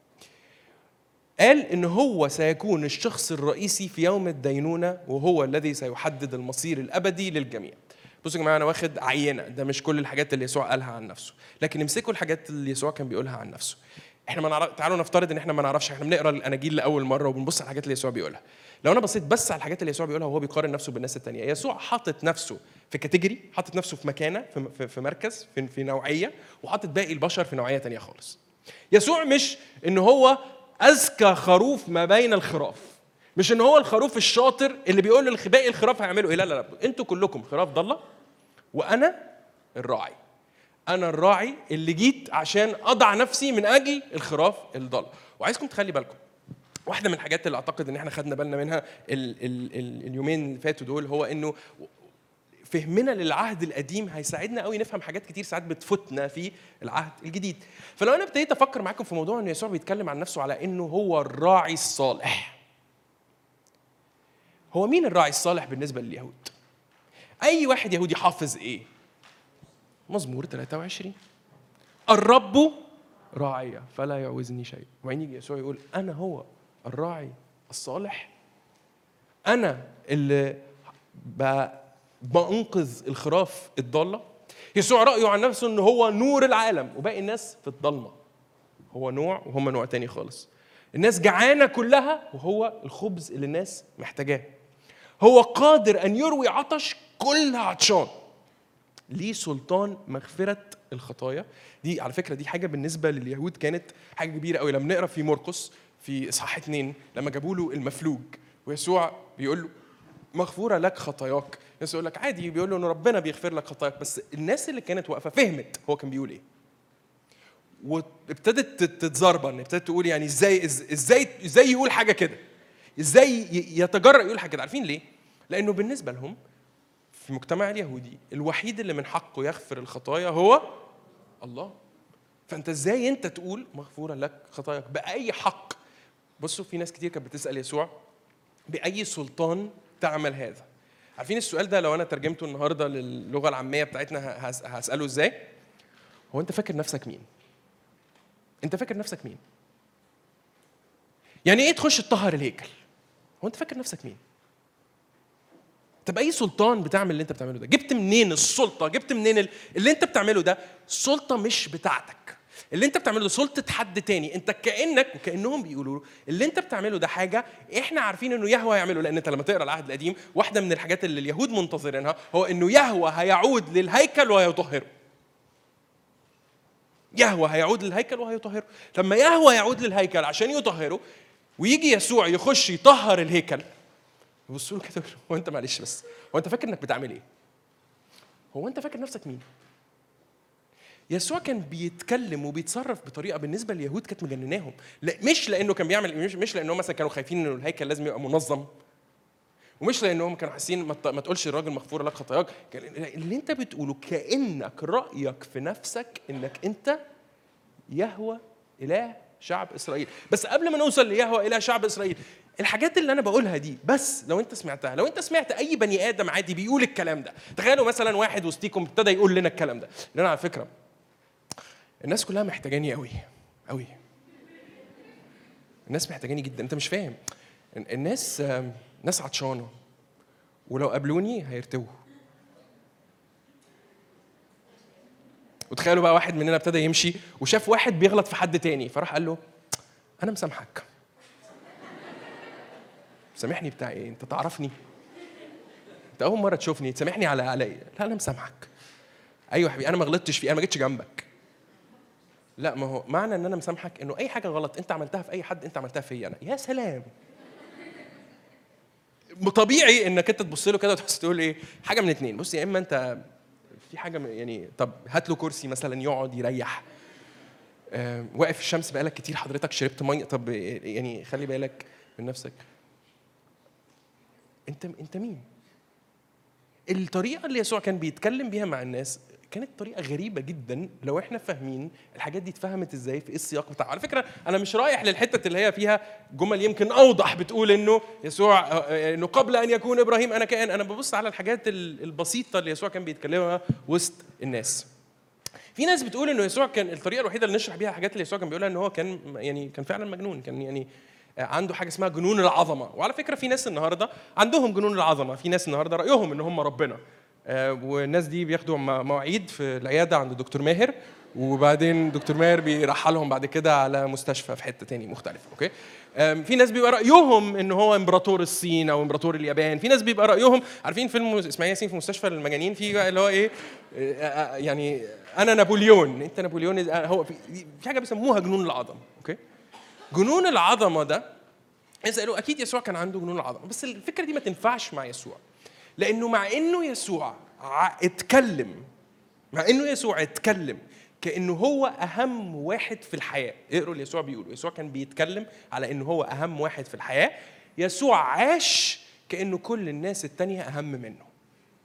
قال ان هو سيكون الشخص الرئيسي في يوم الدينونه وهو الذي سيحدد المصير الابدي للجميع بصوا يا جماعه انا واخد عينه ده مش كل الحاجات اللي يسوع قالها عن نفسه لكن امسكوا الحاجات اللي يسوع كان بيقولها عن نفسه احنا ما نعرف تعالوا نفترض ان احنا ما نعرفش احنا بنقرا الاناجيل لاول مره وبنبص على الحاجات اللي يسوع بيقولها لو انا بصيت بس على الحاجات اللي يسوع بيقولها وهو بيقارن نفسه بالناس التانية يسوع حاطط نفسه في كاتيجوري حاطط نفسه في مكانه في, في مركز في, في نوعيه وحاطط باقي البشر في نوعيه تانية خالص يسوع مش ان هو اذكى خروف ما بين الخراف مش ان هو الخروف الشاطر اللي بيقول باقي الخراف هيعملوا ايه لا لا لا انتوا كلكم خراف ضاله وانا الراعي انا الراعي اللي جيت عشان اضع نفسي من اجل الخراف الضال وعايزكم تخلي بالكم واحده من الحاجات اللي اعتقد ان احنا خدنا بالنا منها ال ال ال اليومين اللي فاتوا دول هو انه فهمنا للعهد القديم هيساعدنا قوي نفهم حاجات كتير ساعات بتفوتنا في العهد الجديد فلو انا ابتديت افكر معاكم في موضوع ان يسوع بيتكلم عن نفسه على انه هو الراعي الصالح هو مين الراعي الصالح بالنسبه لليهود اي واحد يهودي حافظ ايه مزمور 23 الرب راعية فلا يعوزني شيء وبعدين يجي يسوع يقول أنا هو الراعي الصالح أنا اللي بأنقذ الخراف الضالة يسوع رأيه عن نفسه إن هو نور العالم وباقي الناس في الضلمة هو نوع وهم نوع تاني خالص الناس جعانة كلها وهو الخبز اللي الناس محتاجاه هو قادر أن يروي عطش كل عطشان ليه سلطان مغفرة الخطايا دي على فكرة دي حاجة بالنسبة لليهود كانت حاجة كبيرة قوي لما نقرا في مرقس في إصحاح اتنين لما جابوا له المفلوج ويسوع بيقول له مغفورة لك خطاياك يسوع يقول لك عادي بيقول له إن ربنا بيغفر لك خطاياك بس الناس اللي كانت واقفة فهمت هو كان بيقول إيه وابتدت تتزربن ابتدت تقول يعني ازاي ازاي ازاي يقول حاجه كده ازاي يتجرأ يقول حاجه كده عارفين ليه لانه بالنسبه لهم في المجتمع اليهودي الوحيد اللي من حقه يغفر الخطايا هو الله فانت ازاي انت تقول مغفوره لك خطاياك باي حق بصوا في ناس كتير كانت بتسال يسوع باي سلطان تعمل هذا عارفين السؤال ده لو انا ترجمته النهارده للغه العاميه بتاعتنا هساله ازاي هو انت فاكر نفسك مين انت فاكر نفسك مين يعني ايه تخش تطهر الهيكل هو انت فاكر نفسك مين طب اي سلطان بتعمل اللي انت بتعمله ده جبت منين السلطه جبت منين اللي انت بتعمله ده سلطه مش بتاعتك اللي انت بتعمله ده سلطه حد تاني انت كانك وكانهم بيقولوا اللي انت بتعمله ده حاجه احنا عارفين انه يهوى يعمله لان انت لما تقرا العهد القديم واحده من الحاجات اللي اليهود منتظرينها هو انه يهوى هيعود للهيكل ويطهره يهوى هيعود للهيكل وهيطهره لما يهوى يعود للهيكل عشان يطهره ويجي يسوع يخش يطهر الهيكل يبصوا له كده يقولوا، هو انت معلش بس هو انت فاكر انك بتعمل ايه؟ هو انت فاكر نفسك مين؟ يسوع كان بيتكلم وبيتصرف بطريقه بالنسبه لليهود كانت مجنناهم لا مش لانه كان بيعمل مش, مش لانهم مثلا كانوا خايفين انه الهيكل لازم يبقى منظم ومش لانهم كانوا حاسين ما ت- ما تقولش الراجل مغفور لك خطاياك كان- اللي انت بتقوله كانك رايك في نفسك انك انت يهوى اله شعب اسرائيل بس قبل ما نوصل ليهوى اله شعب اسرائيل الحاجات اللي انا بقولها دي بس لو انت سمعتها لو انت سمعت اي بني ادم عادي بيقول الكلام ده تخيلوا مثلا واحد وسطيكم ابتدى يقول لنا الكلام ده لان انا على فكره الناس كلها محتاجاني قوي قوي الناس محتاجاني جدا انت مش فاهم ال- الناس آم، ناس عطشانه ولو قابلوني هيرتووا وتخيلوا بقى واحد مننا ابتدى يمشي وشاف واحد بيغلط في حد تاني فراح قال له انا مسامحك سامحني بتاع ايه انت تعرفني انت اول مره تشوفني تسامحني على عليا لا انا مسامحك ايوه يا حبيبي انا ما غلطتش فيه انا ما جيتش جنبك لا ما هو معنى ان انا مسامحك انه اي حاجه غلط انت عملتها في اي حد انت عملتها فيا انا يا سلام طبيعي انك انت تبص له كده وتحس تقول ايه حاجه من اتنين بص يا اما انت في حاجه من- يعني طب هات له كرسي مثلا يقعد يريح آه، واقف في الشمس بقالك كتير حضرتك شربت ميه طب يعني خلي بالك من نفسك انت انت مين الطريقه اللي يسوع كان بيتكلم بيها مع الناس كانت طريقه غريبه جدا لو احنا فاهمين الحاجات دي اتفهمت ازاي في ايه السياق بتاعها على فكره انا مش رايح للحته اللي هي فيها جمل يمكن اوضح بتقول انه يسوع آه، انه قبل ان يكون ابراهيم انا كائن انا ببص على الحاجات ال- البسيطه اللي يسوع كان بيتكلمها وسط الناس في ناس بتقول انه يسوع كان الطريقه الوحيده اللي نشرح بيها الحاجات اللي يسوع كان بيقولها ان هو كان يعني كان فعلا مجنون كان يعني عنده حاجه اسمها جنون العظمه وعلى فكره في ناس النهارده عندهم جنون العظمه في ناس النهارده رايهم ان هم ربنا آه، والناس دي بياخدوا م- مواعيد في العياده عند دكتور ماهر وبعدين دكتور ماهر بيرحلهم بعد كده على مستشفى في حته تاني مختلفه اوكي آم، في ناس بيبقى رايهم ان هو امبراطور الصين او امبراطور اليابان في ناس بيبقى رايهم عارفين فيلم اسماعيل ياسين في مستشفى المجانين في بقى اللي هو ايه آه، آه، يعني انا نابليون انت نابليون آه، هو في في حاجه بيسموها جنون العظمه اوكي جنون العظمه ده اسالوا اكيد يسوع كان عنده جنون العظمه بس الفكره دي ما تنفعش مع يسوع لانه مع انه يسوع ع- اتكلم مع انه يسوع اتكلم كانه هو اهم واحد في الحياه اقروا اللي يسوع بيقوله يسوع كان بيتكلم على انه هو اهم واحد في الحياه يسوع عاش كانه كل الناس التانية اهم منه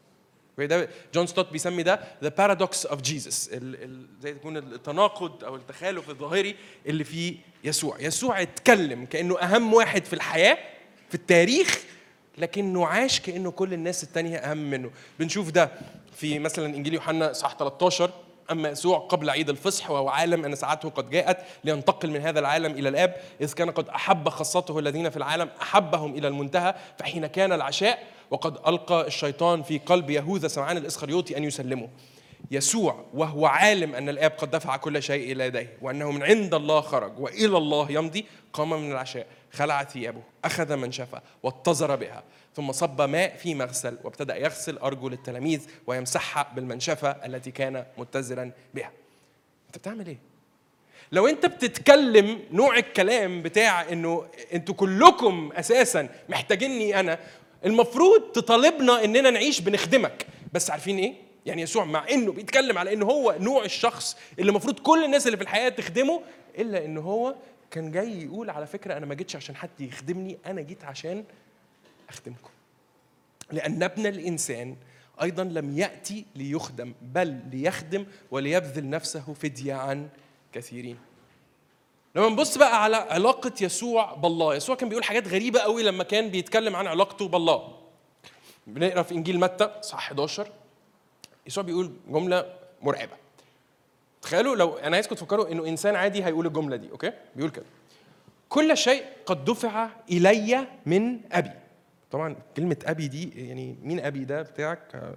ده جون ستوت بيسمي ده ذا بارادوكس اوف جيسس زي تكون التناقض او التخالف الظاهري اللي في يسوع يسوع اتكلم كانه اهم واحد في الحياه في التاريخ لكنه عاش كانه كل الناس التانية اهم منه بنشوف ده في مثلا انجيل يوحنا صح 13 اما يسوع قبل عيد الفصح وهو عالم ان ساعته قد جاءت لينتقل من هذا العالم الى الاب اذ كان قد احب خاصته الذين في العالم احبهم الى المنتهى فحين كان العشاء وقد القى الشيطان في قلب يهوذا سمعان الاسخريوطي ان يسلمه يسوع وهو عالم ان الاب قد دفع كل شيء الى يديه وانه من عند الله خرج والى الله يمضي قام من العشاء خلع ثيابه اخذ منشفه واتزر بها ثم صب ماء في مغسل وابتدا يغسل ارجل التلاميذ ويمسحها بالمنشفه التي كان متزرا بها انت بتعمل ايه لو انت بتتكلم نوع الكلام بتاع انه انتوا كلكم اساسا محتاجيني انا المفروض تطالبنا اننا نعيش بنخدمك بس عارفين ايه يعني يسوع مع انه بيتكلم على انه هو نوع الشخص اللي المفروض كل الناس اللي في الحياه تخدمه الا ان هو كان جاي يقول على فكره انا ما جيتش عشان حد يخدمني انا جيت عشان اخدمكم لان ابن الانسان ايضا لم ياتي ليخدم بل ليخدم وليبذل نفسه فديه عن كثيرين لما نبص بقى على علاقة يسوع بالله يسوع كان بيقول حاجات غريبة قوي لما كان بيتكلم عن علاقته بالله بنقرا في انجيل متى صح 11 يسوع بيقول جملة مرعبة تخيلوا لو انا عايزكم تفكروا انه انسان عادي هيقول الجملة دي اوكي بيقول كده كل شيء قد دفع الي من ابي طبعا كلمة ابي دي يعني مين ابي ده بتاعك آه،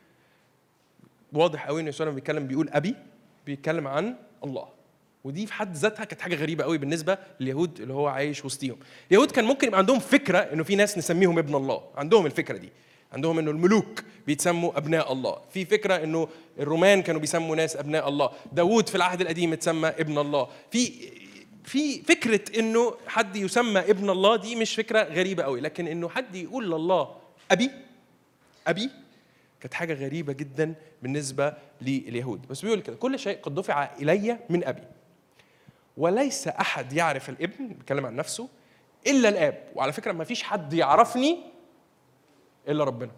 واضح قوي ان يسوع لما بيتكلم بيقول ابي بيتكلم عن الله ودي في حد ذاتها كانت حاجه غريبه قوي بالنسبه لليهود اللي هو عايش وسطيهم اليهود كان ممكن يبقى عندهم فكره انه في ناس نسميهم ابن الله عندهم الفكره دي عندهم انه الملوك بيتسموا ابناء الله في فكره انه الرومان كانوا بيسموا ناس ابناء الله داوود في العهد القديم اتسمى ابن الله في في فكره انه حد يسمى ابن الله دي مش فكره غريبه قوي لكن انه حد يقول لله ابي ابي كانت حاجه غريبه جدا بالنسبه لليهود بس بيقول كده كل شيء قد دفع الي من ابي وليس احد يعرف الابن بيتكلم عن نفسه الا الاب وعلى فكره ما فيش حد يعرفني الا ربنا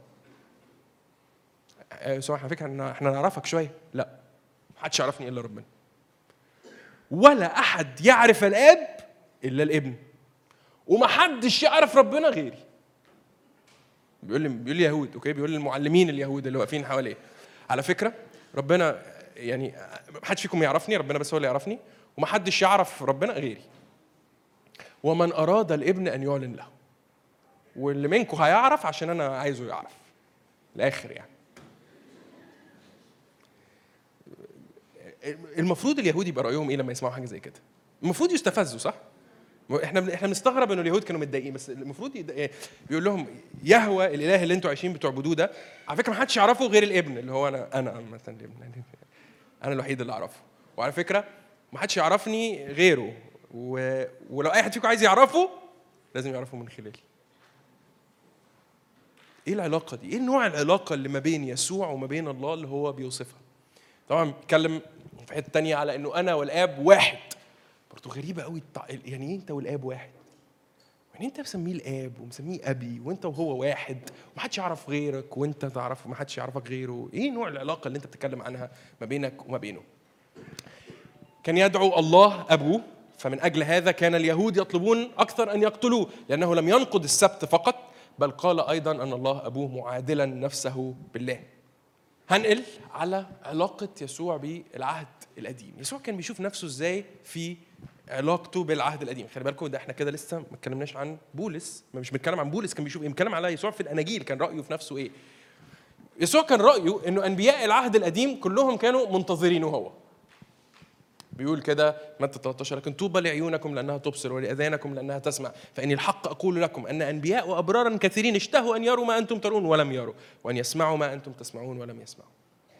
آه، سواء على فكره إن احنا نعرفك شويه لا ما حدش يعرفني الا ربنا ولا احد يعرف الاب الا الابن وما حدش يعرف ربنا غيري بيقول لي بيقول لي يهود اوكي بيقول للمعلمين اليهود اللي واقفين حواليه على فكره ربنا يعني ما حدش فيكم يعرفني ربنا بس هو اللي يعرفني وما حدش يعرف ربنا غيري ومن اراد الابن ان يعلن له واللي منكم هيعرف عشان انا عايزه يعرف الاخر يعني المفروض اليهود يبقى رايهم ايه لما يسمعوا حاجه زي كده المفروض يستفزوا صح احنا احنا بنستغرب انه اليهود كانوا متضايقين بس المفروض يد... إيه، بيقول لهم يهوى الاله اللي انتوا عايشين بتعبدوه ده على فكره ما حدش يعرفه غير الابن اللي هو انا انا مثلا الابن انا الوحيد اللي اعرفه وعلى فكره ما حدش يعرفني غيره و... ولو اي حد فيكم عايز يعرفه لازم يعرفه من خلالي ايه العلاقه دي ايه نوع العلاقه اللي ما بين يسوع وما بين الله اللي هو بيوصفها طبعا بيتكلم في حته تانية على انه انا والاب واحد برضه غريبه قوي التع... يعني ايه انت والاب واحد يعني انت مسميه الاب ومسميه ابي وانت وهو واحد ومحدش يعرف غيرك وانت تعرف ومحدش يعرفك غيره ايه نوع العلاقه اللي انت بتتكلم عنها ما بينك وما بينه كان يدعو الله ابوه فمن اجل هذا كان اليهود يطلبون اكثر ان يقتلوه لانه لم ينقض السبت فقط بل قال ايضا ان الله ابوه معادلا نفسه بالله هنقل على علاقة يسوع بالعهد القديم يسوع كان بيشوف نفسه ازاي في علاقته بالعهد القديم خلي بالكم ده احنا كده لسه ما اتكلمناش عن بولس ما مش بنتكلم عن بولس كان بيشوف ايه بنتكلم على يسوع في الاناجيل كان رايه في نفسه ايه يسوع كان رايه انه انبياء العهد القديم كلهم كانوا منتظرينه هو بيقول كده متى 13 لكن طوبى لعيونكم لانها تبصر ولاذانكم لانها تسمع فاني الحق اقول لكم ان انبياء وابرارا كثيرين اشتهوا ان يروا ما انتم ترون ولم يروا وان يسمعوا ما انتم تسمعون ولم يسمعوا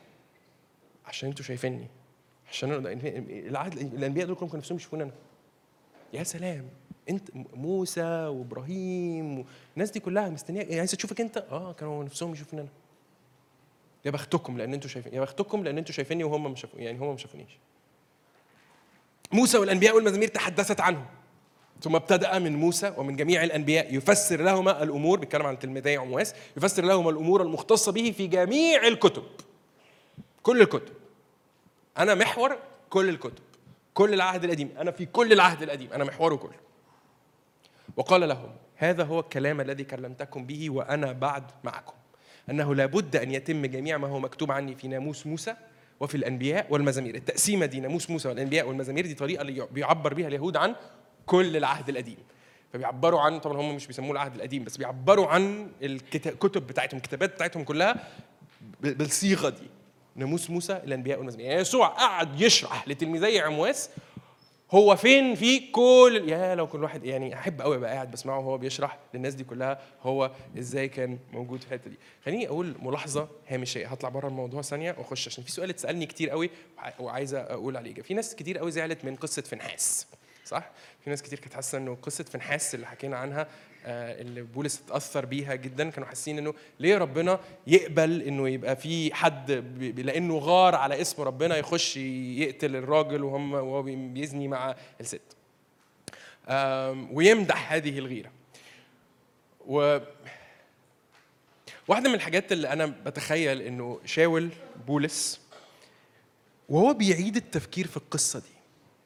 عشان انتوا شايفيني عشان العهد الانبياء دول كلهم كانوا نفسهم يشوفوني انا يا سلام انت موسى وابراهيم الناس دي كلها مستنيه يعني عايزه تشوفك انت اه كانوا نفسهم يشوفوني انا يا بختكم لان انتوا شايفين يا بختكم لان انتوا شايفيني وهم مش شافوا يعني هم ما شافونيش موسى والانبياء والمزامير تحدثت عنه ثم ابتدأ من موسى ومن جميع الأنبياء يفسر لهما الأمور بيتكلم عن تلميذي عمواس يفسر لهما الأمور المختصة به في جميع الكتب كل الكتب أنا محور كل الكتب كل العهد القديم أنا في كل العهد القديم أنا محوره كله وقال لهم هذا هو الكلام الذي كلمتكم به وأنا بعد معكم أنه لابد أن يتم جميع ما هو مكتوب عني في ناموس موسى وفي الانبياء والمزامير التقسيمه دي ناموس موسى والانبياء والمزامير دي طريقه اللي بيعبر بيها اليهود عن كل العهد القديم فبيعبروا عن طبعا هم مش بيسموه العهد القديم بس بيعبروا عن الكتب بتاعتهم الكتابات بتاعتهم كلها بالصيغه دي ناموس موسى الانبياء والمزامير يعني يسوع قعد يشرح لتلميذي عمواس هو فين في كل يا لو كل واحد يعني احب قوي ابقى قاعد بسمعه وهو بيشرح للناس دي كلها هو ازاي كان موجود في الحته دي خليني اقول ملاحظه هامشيه هطلع بره الموضوع ثانيه واخش عشان في سؤال اتسالني كتير قوي وعايزه اقول عليه في ناس كتير قوي زعلت من قصه فنحاس صح في ناس كتير كانت حاسه انه قصه فنحاس اللي حكينا عنها آه، اللي بولس اتاثر بيها جدا كانوا حاسين انه ليه ربنا يقبل انه يبقى في حد لانه غار على اسم ربنا يخش يقتل الراجل وهم وهو بيزني مع الست ويمدح هذه الغيره و واحدة من الحاجات اللي أنا بتخيل إنه شاول بولس وهو بيعيد التفكير في القصة دي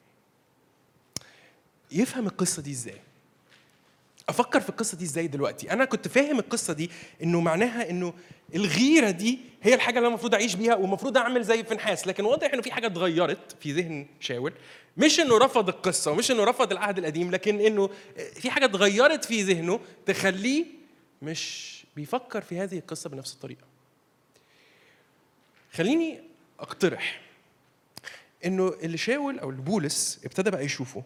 يفهم القصة دي إزاي؟ افكر في القصه دي ازاي دلوقتي انا كنت فاهم القصه دي انه معناها انه الغيره دي هي الحاجه اللي انا المفروض اعيش بيها والمفروض اعمل زي فنحاس لكن واضح انه في حاجه اتغيرت في ذهن شاول مش انه رفض القصه ومش انه رفض العهد القديم لكن انه في حاجه اتغيرت في ذهنه تخليه مش بيفكر في هذه القصه بنفس الطريقه خليني اقترح انه اللي شاول او اللي بولس ابتدى بقى يشوفه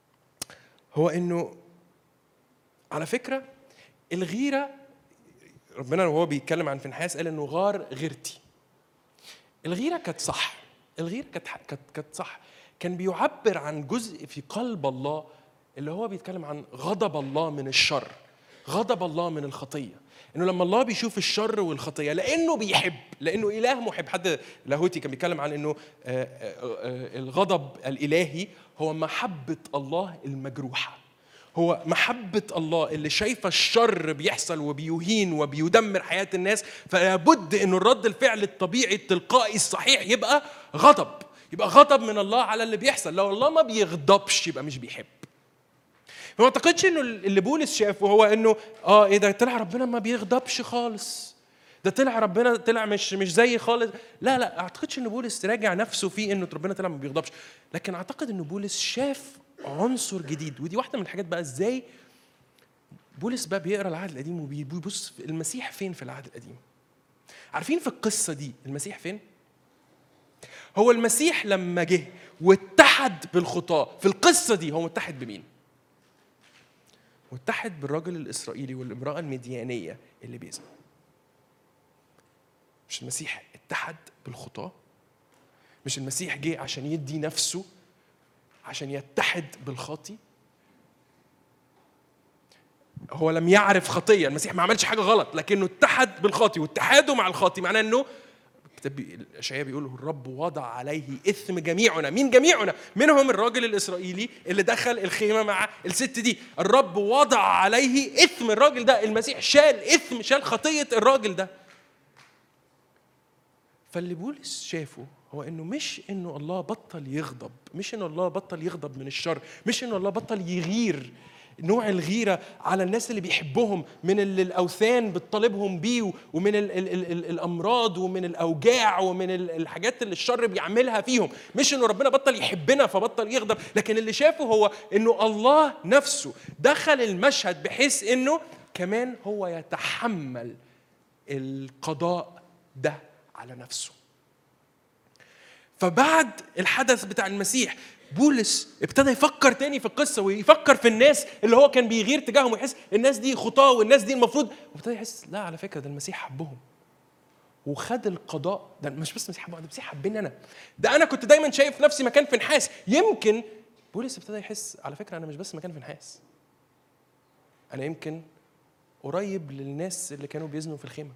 هو انه على فكره الغيره ربنا وهو بيتكلم عن فنحاس قال انه غار غيرتي الغيره كانت صح الغيره كانت كانت كانت صح كان بيعبر عن جزء في قلب الله اللي هو بيتكلم عن غضب الله من الشر غضب الله من الخطيه انه لما الله بيشوف الشر والخطيه لانه بيحب لانه اله محب حد لاهوتي كان بيتكلم عن انه آه، آه، آه، الغضب الالهي هو محبه الله المجروحه هو محبة الله اللي شايفة الشر بيحصل وبيهين وبيدمر حياة الناس فلابد انه الرد الفعل الطبيعي التلقائي الصحيح يبقى غضب يبقى غضب من الله على اللي بيحصل لو الله ما بيغضبش يبقى مش بيحب فما اعتقدش انه اللي بولس شافه هو انه اه ايه ده طلع ربنا ما بيغضبش خالص ده طلع ربنا طلع مش مش زي خالص لا لا اعتقدش ان بولس راجع نفسه فيه انه ربنا طلع ما بيغضبش لكن اعتقد انه بولس شاف عنصر جديد ودي واحده من الحاجات بقى ازاي بولس بقى بيقرا العهد القديم وبيبص المسيح فين في العهد القديم عارفين في القصه دي المسيح فين هو المسيح لما جه واتحد بالخطاه في القصه دي هو متحد بمين متحد بالراجل الاسرائيلي والامراه المديانيه اللي بيزنوا مش المسيح اتحد بالخطاه مش المسيح جه عشان يدي نفسه عشان يتحد بالخاطي هو لم يعرف خطيه المسيح ما عملش حاجه غلط لكنه اتحد بالخاطي واتحاده مع الخاطي معناه انه الكتاب الاشعياء بيقول الرب وضع عليه اثم جميعنا مين جميعنا منهم الراجل الاسرائيلي اللي دخل الخيمه مع الست دي الرب وضع عليه اثم الراجل ده المسيح شال اثم شال خطيه الراجل ده فاللي بولس شافه هو انه مش انه الله بطل يغضب مش انه الله بطل يغضب من الشر مش انه الله بطل يغير نوع الغيره على الناس اللي بيحبهم من اللي الاوثان بتطالبهم بيه ومن ال ال ال ال الامراض ومن الاوجاع ومن الحاجات اللي الشر بيعملها فيهم مش انه ربنا بطل يحبنا فبطل يغضب لكن اللي شافه هو انه الله نفسه دخل المشهد بحيث انه كمان هو يتحمل القضاء ده على نفسه فبعد الحدث بتاع المسيح بولس ابتدى يفكر تاني في القصة ويفكر في الناس اللي هو كان بيغير تجاههم ويحس الناس دي خطاة والناس دي المفروض وابتدى يحس لا على فكرة ده المسيح حبهم وخد القضاء ده مش بس المسيح حبهم ده المسيح حبني أنا ده أنا كنت دايما شايف نفسي مكان في نحاس يمكن بولس ابتدى يحس على فكرة أنا مش بس مكان في نحاس أنا يمكن قريب للناس اللي كانوا بيزنوا في الخيمه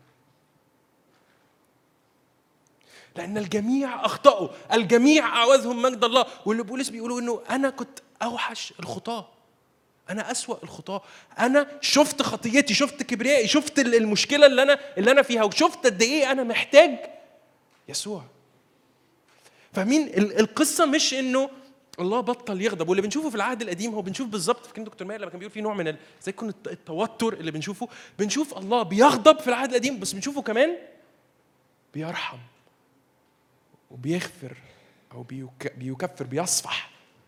لأن الجميع أخطأوا الجميع أعوذهم مجد الله واللي بولس بيقولوا إنه أنا كنت أوحش الخطاة أنا أسوأ الخطاة أنا شفت خطيتي شفت كبريائي شفت المشكلة اللي أنا اللي أنا فيها وشفت قد إيه أنا محتاج يسوع فاهمين القصة مش إنه الله بطل يغضب واللي بنشوفه في العهد القديم هو بنشوف بالظبط في دكتور ماهر لما كان بيقول في نوع من زي يكون التوتر اللي بنشوفه بنشوف الله بيغضب في العهد القديم بس بنشوفه كمان بيرحم وبيغفر او بيكفر بيصفح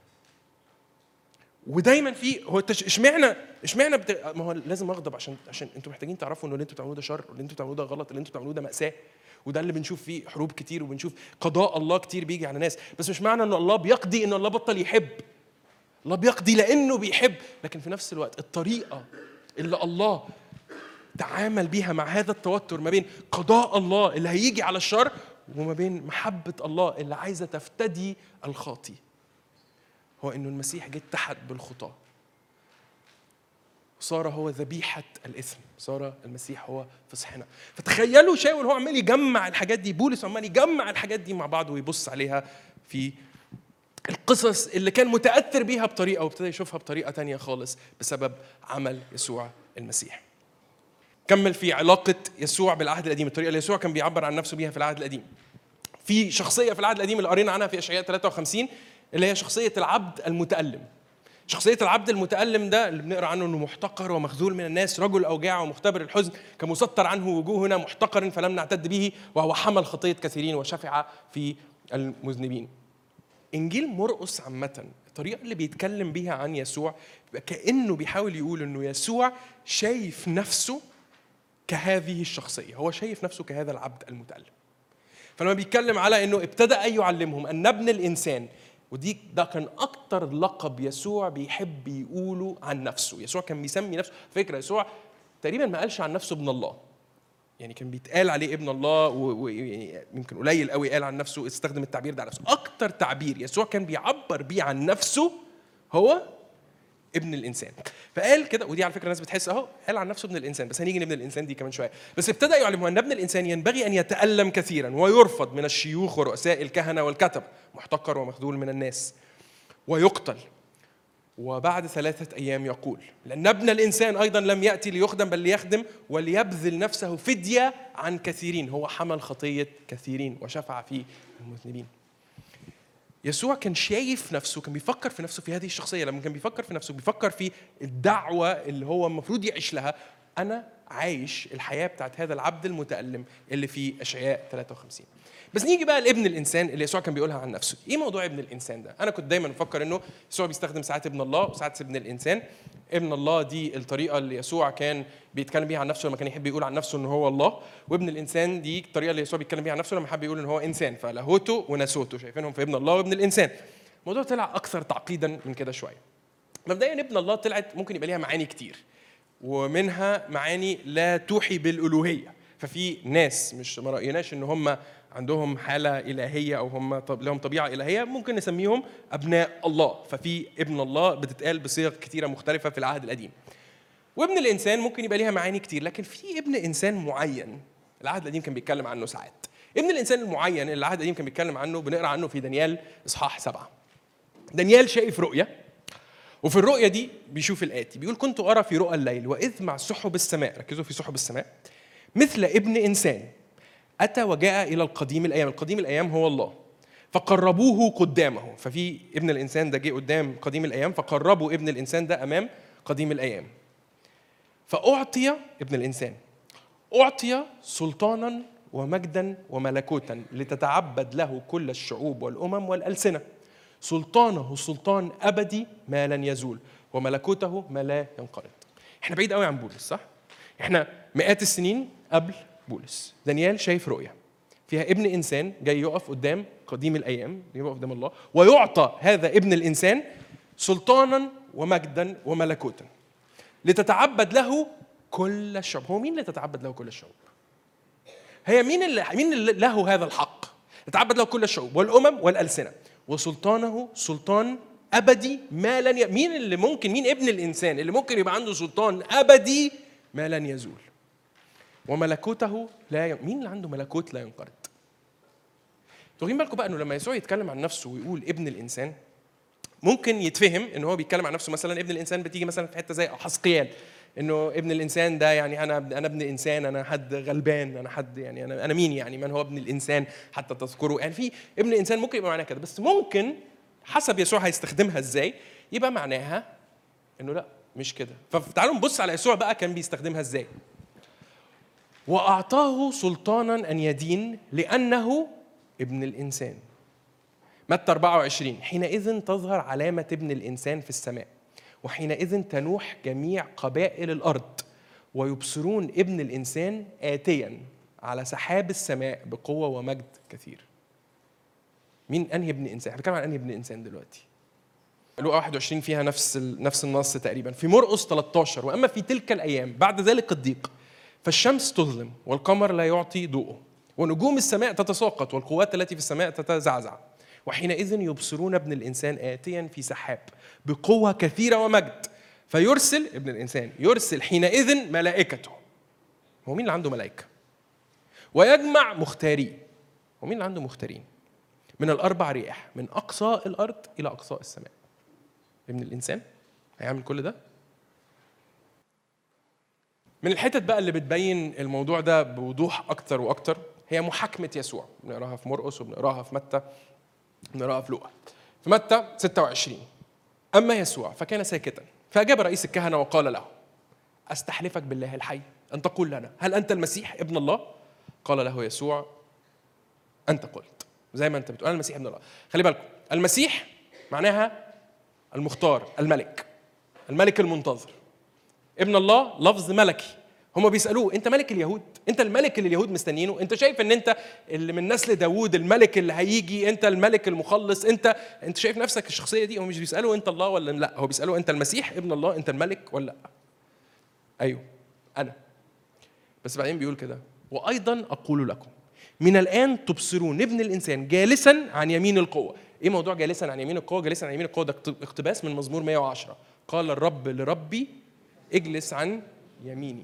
ودايما في هو اشمعنى اشمعنى بت... ما هو لازم اغضب عشان عشان انتوا محتاجين تعرفوا ان اللي انتوا بتعملوه ده شر واللي انتوا بتعملوه ده غلط اللي انتوا بتعملوه ده ماساه وده اللي بنشوف فيه حروب كتير وبنشوف قضاء الله كتير بيجي على ناس بس مش معنى ان الله بيقضي ان الله بطل يحب الله بيقضي لانه بيحب لكن في نفس الوقت الطريقه اللي الله تعامل بيها مع هذا التوتر ما بين قضاء الله اللي هيجي على الشر وما بين محبة الله اللي عايزة تفتدي الخاطي هو إنه المسيح جه اتحد بالخطاة صار هو ذبيحة الإثم صار المسيح هو فصحنا فتخيلوا شاول هو عمال يجمع الحاجات دي بولس عمال يجمع الحاجات دي مع بعض ويبص عليها في القصص اللي كان متأثر بيها بطريقة وابتدى يشوفها بطريقة تانية خالص بسبب عمل يسوع المسيح كمل في علاقة يسوع بالعهد القديم الطريقة اللي يسوع كان بيعبر عن نفسه بيها في العهد القديم في شخصية في العهد القديم اللي قرينا عنها في أشعياء 53 اللي هي شخصية العبد المتألم شخصية العبد المتألم ده اللي بنقرا عنه انه محتقر ومخذول من الناس رجل اوجاع ومختبر الحزن كمسطر عنه وجوهنا محتقر فلم نعتد به وهو حمل خطية كثيرين وشفع في المذنبين. انجيل مرقس عامة الطريقة اللي بيتكلم بيها عن يسوع كأنه بيحاول يقول انه يسوع شايف نفسه كهذه الشخصية هو شايف نفسه كهذا العبد المتألم فلما بيتكلم على انه ابتدأ يعلمهم ان ابن الانسان ودي ده كان اكتر لقب يسوع بيحب يقوله عن نفسه يسوع كان بيسمي نفسه فكره يسوع تقريبا ما قالش عن نفسه ابن الله يعني كان بيتقال عليه ابن الله ويمكن قليل قوي قال عن نفسه استخدم التعبير ده على نفسه اكتر تعبير يسوع كان بيعبر بيه عن نفسه هو ابن الانسان فقال كده ودي على فكره الناس بتحس اهو قال عن نفسه ابن الانسان بس هنيجي لابن الانسان دي كمان شويه بس ابتدى يعلمه ان ابن الانسان ينبغي ان يتالم كثيرا ويرفض من الشيوخ ورؤساء الكهنه والكتب محتقر ومخذول من الناس ويقتل وبعد ثلاثة أيام يقول لأن ابن الإنسان أيضا لم يأتي ليخدم بل ليخدم وليبذل نفسه فدية عن كثيرين هو حمل خطية كثيرين وشفع في المذنبين يسوع كان شايف نفسه كان بيفكر في نفسه في هذه الشخصية لما كان بيفكر في نفسه بيفكر في الدعوة اللي هو المفروض يعيش لها أنا عايش الحياة بتاعت هذا العبد المتألم اللي في أشعياء 53 بس نيجي بقى لابن الانسان اللي يسوع كان بيقولها عن نفسه ايه موضوع ابن الانسان ده انا كنت دايما بفكر انه يسوع بيستخدم ساعات ابن الله وساعات ابن الانسان ابن الله دي الطريقه اللي يسوع كان بيتكلم بيها عن نفسه لما كان يحب يقول عن نفسه ان هو الله وابن الانسان دي الطريقه اللي يسوع بيتكلم بيها عن نفسه لما حب يقول ان هو انسان فلاهوته وناسوته شايفينهم في ابن الله وابن الانسان الموضوع طلع اكثر تعقيدا من كده شويه مبدئيا ابن الله طلعت ممكن يبقى ليها معاني كتير ومنها معاني لا توحي بالالوهيه ففي ناس مش ما رايناش ان هم عندهم حاله الهيه او هم لهم طبيعه الهيه ممكن نسميهم ابناء الله ففي ابن الله بتتقال بصيغ كثيره مختلفه في العهد القديم وابن الانسان ممكن يبقى ليها معاني كتير لكن في ابن انسان معين العهد القديم كان بيتكلم عنه ساعات ابن الانسان المعين اللي العهد القديم كان بيتكلم عنه بنقرا عنه في دانيال اصحاح سبعه دانيال شايف رؤيه وفي الرؤيه دي بيشوف الاتي بيقول كنت ارى في رؤى الليل واذ مع سحب السماء ركزوا في سحب السماء مثل ابن انسان أتى وجاء إلى القديم الأيام القديم الأيام هو الله فقربوه قدامه ففي ابن الإنسان ده جه قدام قديم الأيام فقربوا ابن الإنسان ده أمام قديم الأيام فأعطي ابن الإنسان أعطي سلطانا ومجدا وملكوتا لتتعبد له كل الشعوب والأمم والألسنة سلطانه سلطان أبدي ما لن يزول وملكوته ما لا ينقرض احنا بعيد قوي عن بولس صح؟ احنا مئات السنين قبل بولس دانيال شايف رؤيه فيها ابن انسان جاي يقف قدام قديم الايام يقف قدام الله ويعطى هذا ابن الانسان سلطانا ومجدا وملكوتا لتتعبد له كل الشعوب هو مين اللي تتعبد له كل الشعوب هي مين اللي مين اللي له هذا الحق تتعبد له كل الشعوب والامم والالسنه وسلطانه سلطان ابدي ما لن ي... مين اللي ممكن مين ابن الانسان اللي ممكن يبقى عنده سلطان ابدي ما لن يزول وملكوته لا ي... مين اللي عنده ملكوت لا ينقرض واخدين بالكم بقى انه لما يسوع يتكلم عن نفسه ويقول ابن الانسان ممكن يتفهم ان هو بيتكلم عن نفسه مثلا ابن الانسان بتيجي مثلا في حته زي حسقيال انه ابن الانسان ده يعني انا انا ابن انسان انا حد غلبان انا حد يعني انا انا مين يعني من هو ابن الانسان حتى تذكره يعني في ابن الانسان ممكن يبقى معناها كده بس ممكن حسب يسوع هيستخدمها ازاي يبقى معناها انه لا مش كده فتعالوا نبص على يسوع بقى كان بيستخدمها ازاي واعطاه سلطانا ان يدين لانه ابن الانسان متى 24 حينئذ تظهر علامه ابن الانسان في السماء وحينئذ تنوح جميع قبائل الارض ويبصرون ابن الانسان اتيا على سحاب السماء بقوه ومجد كثير مين انهي ابن انسان احنا بنتكلم عن انهي ابن انسان دلوقتي لوقا 21 فيها نفس نفس النص تقريبا في مرقس 13 واما في تلك الايام بعد ذلك الضيق فالشمس تظلم والقمر لا يعطي ضوءه ونجوم السماء تتساقط والقوات التي في السماء تتزعزع وحينئذ يبصرون ابن الانسان اتيا في سحاب بقوه كثيره ومجد فيرسل ابن الانسان يرسل حينئذ ملائكته هو مين اللي عنده ملائكه ويجمع مختارين هو مين اللي عنده مختارين من الاربع رياح من اقصى الارض الى اقصى السماء ابن الانسان هيعمل كل ده من الحتت بقى اللي بتبين الموضوع ده بوضوح اكتر واكتر هي محاكمه يسوع بنقراها في مرقس وبنقراها في متى بنقراها في لوقا في متى 26 اما يسوع فكان ساكتا فاجاب رئيس الكهنه وقال له استحلفك بالله الحي ان تقول لنا هل انت المسيح ابن الله قال له يسوع انت قلت زي ما انت بتقول انا المسيح ابن الله خلي بالكم المسيح معناها المختار الملك الملك المنتظر ابن الله لفظ ملكي هم بيسالوه انت ملك اليهود انت الملك اللي اليهود مستنيينه انت شايف ان انت اللي من نسل داوود الملك اللي هيجي انت الملك المخلص انت انت شايف نفسك الشخصيه دي هم مش بيسالوا انت الله ولا لا هو بيسالوا انت المسيح ابن الله انت الملك ولا لا ايوه انا بس بعدين بيقول كده وايضا اقول لكم من الان تبصرون ابن الانسان جالسا عن يمين القوه ايه موضوع جالسا عن يمين القوه جالسا عن يمين القوه ده اقتباس من مزمور 110 قال الرب لربي اجلس عن يميني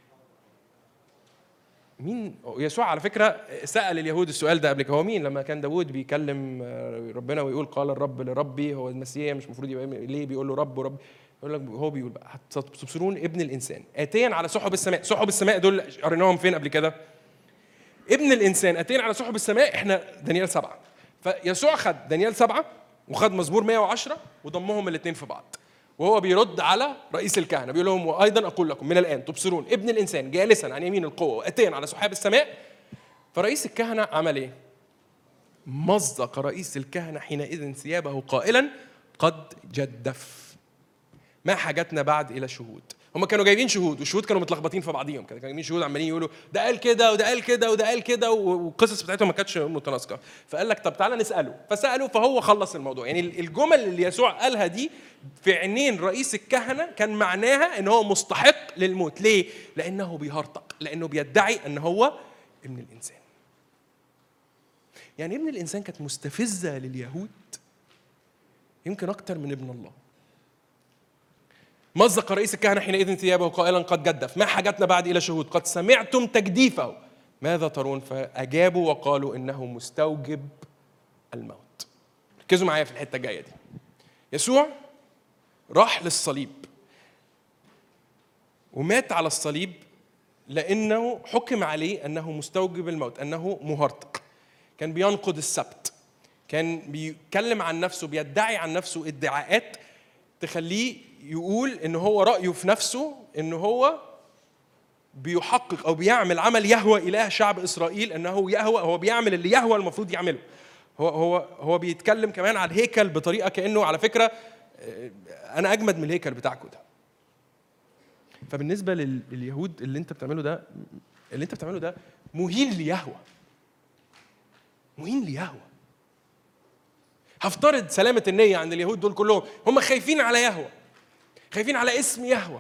مين يسوع على فكره سال اليهود السؤال ده قبل كده هو مين لما كان داوود بيكلم ربنا ويقول قال الرب لربي هو المسيح مش المفروض يبقى ليه بيقول له رب ورب يقول لك هو بيقول بقى تبصرون ابن الانسان اتيا على سحب السماء سحب السماء دول قريناهم فين قبل كده ابن الانسان اتينا على سحب السماء احنا دانيال سبعه فيسوع خد دانيال سبعه وخد مزمور 110 وضمهم الاثنين في بعض وهو بيرد على رئيس الكهنه بيقول لهم وايضا اقول لكم من الان تبصرون ابن الانسان جالسا عن يمين القوه واتيا على سحاب السماء فرئيس الكهنه عمل ايه؟ مزق رئيس الكهنه حينئذ ثيابه قائلا قد جدف ما حاجتنا بعد الى شهود هم كانوا جايبين شهود والشهود كانوا متلخبطين في بعضيهم كانوا جايبين شهود عمالين يقولوا ده قال كده وده قال كده وده قال كده والقصص بتاعتهم ما كانتش متناسقه فقال لك طب تعالى نساله فساله فهو خلص الموضوع يعني الجمل اللي يسوع قالها دي في عينين رئيس الكهنه كان معناها ان هو مستحق للموت ليه لانه بيهرطق لانه بيدعي ان هو ابن الانسان يعني ابن الانسان كانت مستفزه لليهود يمكن اكتر من ابن الله مزق رئيس الكهنة حينئذ ثيابه قائلا قد جدف ما حاجتنا بعد إلى شهود قد سمعتم تجديفه ماذا ترون فأجابوا وقالوا إنه مستوجب الموت ركزوا معايا في الحتة الجاية دي يسوع راح للصليب ومات على الصليب لأنه حكم عليه أنه مستوجب الموت أنه مهرطق كان بينقض السبت كان بيتكلم عن نفسه بيدعي عن نفسه ادعاءات تخليه يقول ان هو رايه في نفسه ان هو بيحقق او بيعمل عمل يهوى اله شعب اسرائيل انه يهوى هو بيعمل اللي يهوى المفروض يعمله هو هو هو بيتكلم كمان على الهيكل بطريقه كانه على فكره انا اجمد من الهيكل بتاعكم ده فبالنسبه لليهود اللي انت بتعمله ده اللي انت بتعمله ده مهين ليهوى مهين ليهوى هفترض سلامة النية عند اليهود دول كلهم هم خايفين على يهوى خايفين على اسم يهوى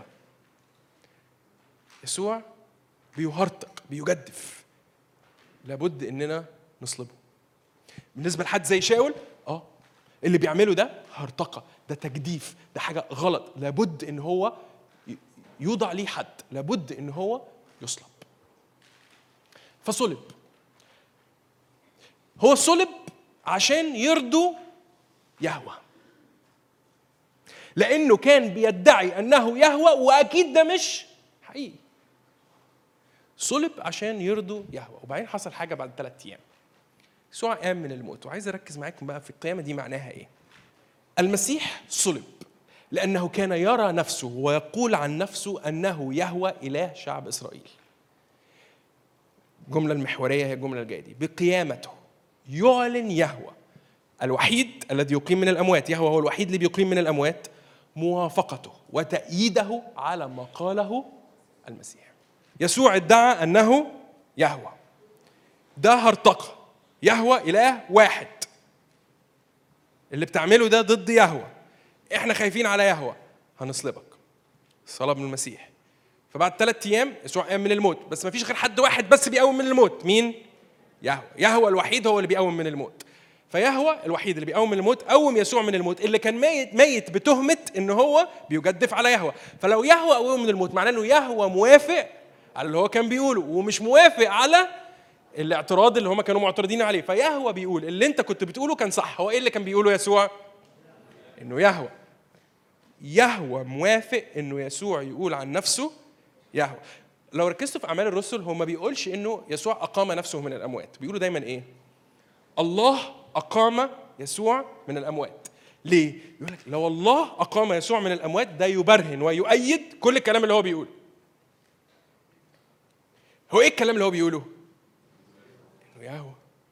يسوع بيهرطق بيجدف لابد اننا نصلبه بالنسبه لحد زي شاول اه اللي بيعمله ده هرطقه ده تجديف ده حاجه غلط لابد ان هو يوضع ليه حد لابد ان هو يصلب فصلب هو صلب عشان يرضوا يهوى لانه كان بيدعي انه يهوى واكيد ده مش حقيقي صلب عشان يرضوا يهوى وبعدين حصل حاجه بعد ثلاث ايام يسوع قام من الموت وعايز اركز معاكم بقى في القيامه دي معناها ايه المسيح صلب لانه كان يرى نفسه ويقول عن نفسه انه يهوى اله شعب اسرائيل الجمله المحوريه هي الجمله الجايه دي بقيامته يعلن يهوى الوحيد الذي يقيم من الاموات يهوى هو الوحيد اللي بيقيم من الاموات موافقته وتأييده على ما قاله المسيح يسوع ادعى أنه يهوى ده هرطقة يهوى إله واحد اللي بتعمله ده ضد يهوى احنا خايفين على يهوى هنصلبك صلب من المسيح فبعد ثلاث ايام يسوع قام من الموت بس ما فيش غير حد واحد بس بيقوم من الموت مين يهوى يهوى الوحيد هو اللي بيقوم من الموت فيهوى الوحيد اللي بيقوم من الموت قوم يسوع من الموت اللي كان ميت ميت بتهمه ان هو بيجدف على يهوى فلو يهوى قوم من الموت معناه انه يهوى موافق على اللي هو كان بيقوله ومش موافق على الاعتراض اللي هم كانوا معترضين عليه فيهوى بيقول اللي انت كنت بتقوله كان صح هو ايه اللي كان بيقوله يسوع انه يهوى يهوى موافق انه يسوع يقول عن نفسه يهوى لو ركزتوا في اعمال الرسل هو ما بيقولش انه يسوع اقام نفسه من الاموات بيقولوا دايما ايه الله أقام يسوع من الأموات ليه؟ يقول لك لو الله أقام يسوع من الأموات ده يبرهن ويؤيد كل الكلام اللي هو بيقوله هو إيه الكلام اللي هو بيقوله؟ إنه يهوى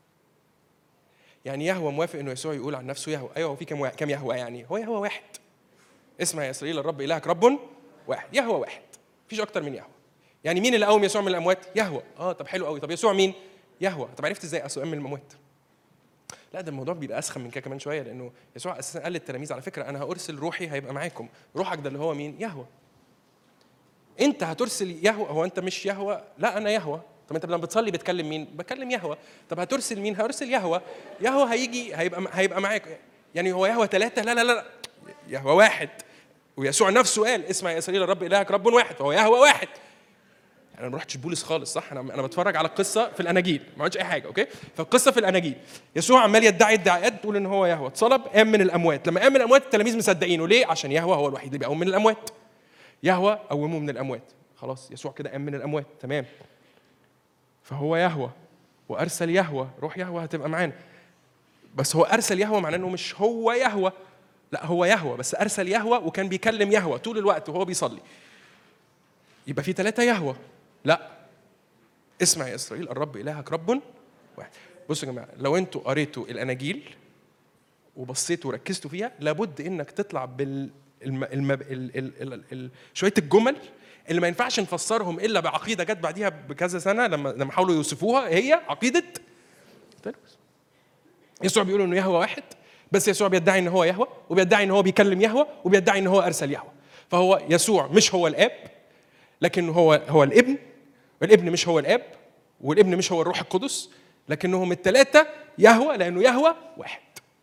يعني يهوى موافق إنه يسوع يقول عن نفسه يهوى أيوه هو في كم كم يهوى يعني؟ هو يهوى واحد اسمع يا إسرائيل الرب إلهك رب واحد يهوى واحد مفيش أكتر من يهوى يعني مين اللي قوم يسوع من الأموات؟ يهوى اه طب حلو قوي طب يسوع مين؟ يهوى طب عرفت ازاي اصلا من الاموات؟ لا ده الموضوع بيبقى اسخن من كده كمان شويه لانه يسوع اساسا قال للتلاميذ على فكره انا هارسل روحي هيبقى معاكم روحك ده اللي هو مين يهوى انت هترسل يهوى هو انت مش يهوى لا انا يهوى طب انت لما بتصلي بتكلم مين بكلم يهوه طب هترسل مين هرسل يهوه يهوه هيجي هيبقى هيبقى معاك يعني هو يهوه ثلاثه لا لا لا يهوه واحد ويسوع نفسه قال اسمع يا اسرائيل الرب الهك رب واحد فهو يهوه واحد انا ما رحتش بولس خالص صح انا انا بتفرج على القصه في الاناجيل ما عملتش اي حاجه اوكي فالقصه في الاناجيل يسوع عمال يدعي ادعاءات تقول ان هو يهوه اتصلب قام من الاموات لما قام من الاموات التلاميذ مصدقينه ليه عشان يهوه هو الوحيد اللي بيقوم من الاموات يهوه قومه من الاموات خلاص يسوع كده قام من الاموات تمام فهو يهوه وارسل يهوه روح يهوه هتبقى معانا بس هو ارسل يهوه معناه انه مش هو يهوه لا هو يهوه بس ارسل يهوه وكان بيكلم يهوه طول الوقت وهو بيصلي يبقى في ثلاثه يهوه لا اسمع يا اسرائيل الرب الهك رب واحد بصوا يا جماعه لو انتوا قريتوا الاناجيل وبصيتوا وركزتوا فيها لابد انك تطلع بال الم... الم... ال... ال... ال... ال... شويه الجمل اللي ما ينفعش نفسرهم الا بعقيده جت بعديها بكذا سنه لما لما حاولوا يوصفوها هي عقيده تلوث يسوع بيقول انه يهوى واحد بس يسوع بيدعي ان هو يهوى وبيدعي ان هو بيكلم يهوى وبيدعي ان هو ارسل يهوى فهو يسوع مش هو الاب لكن هو هو الابن والابن مش هو الاب والابن مش هو الروح القدس لكنهم الثلاثه يهوى لانه يهوى واحد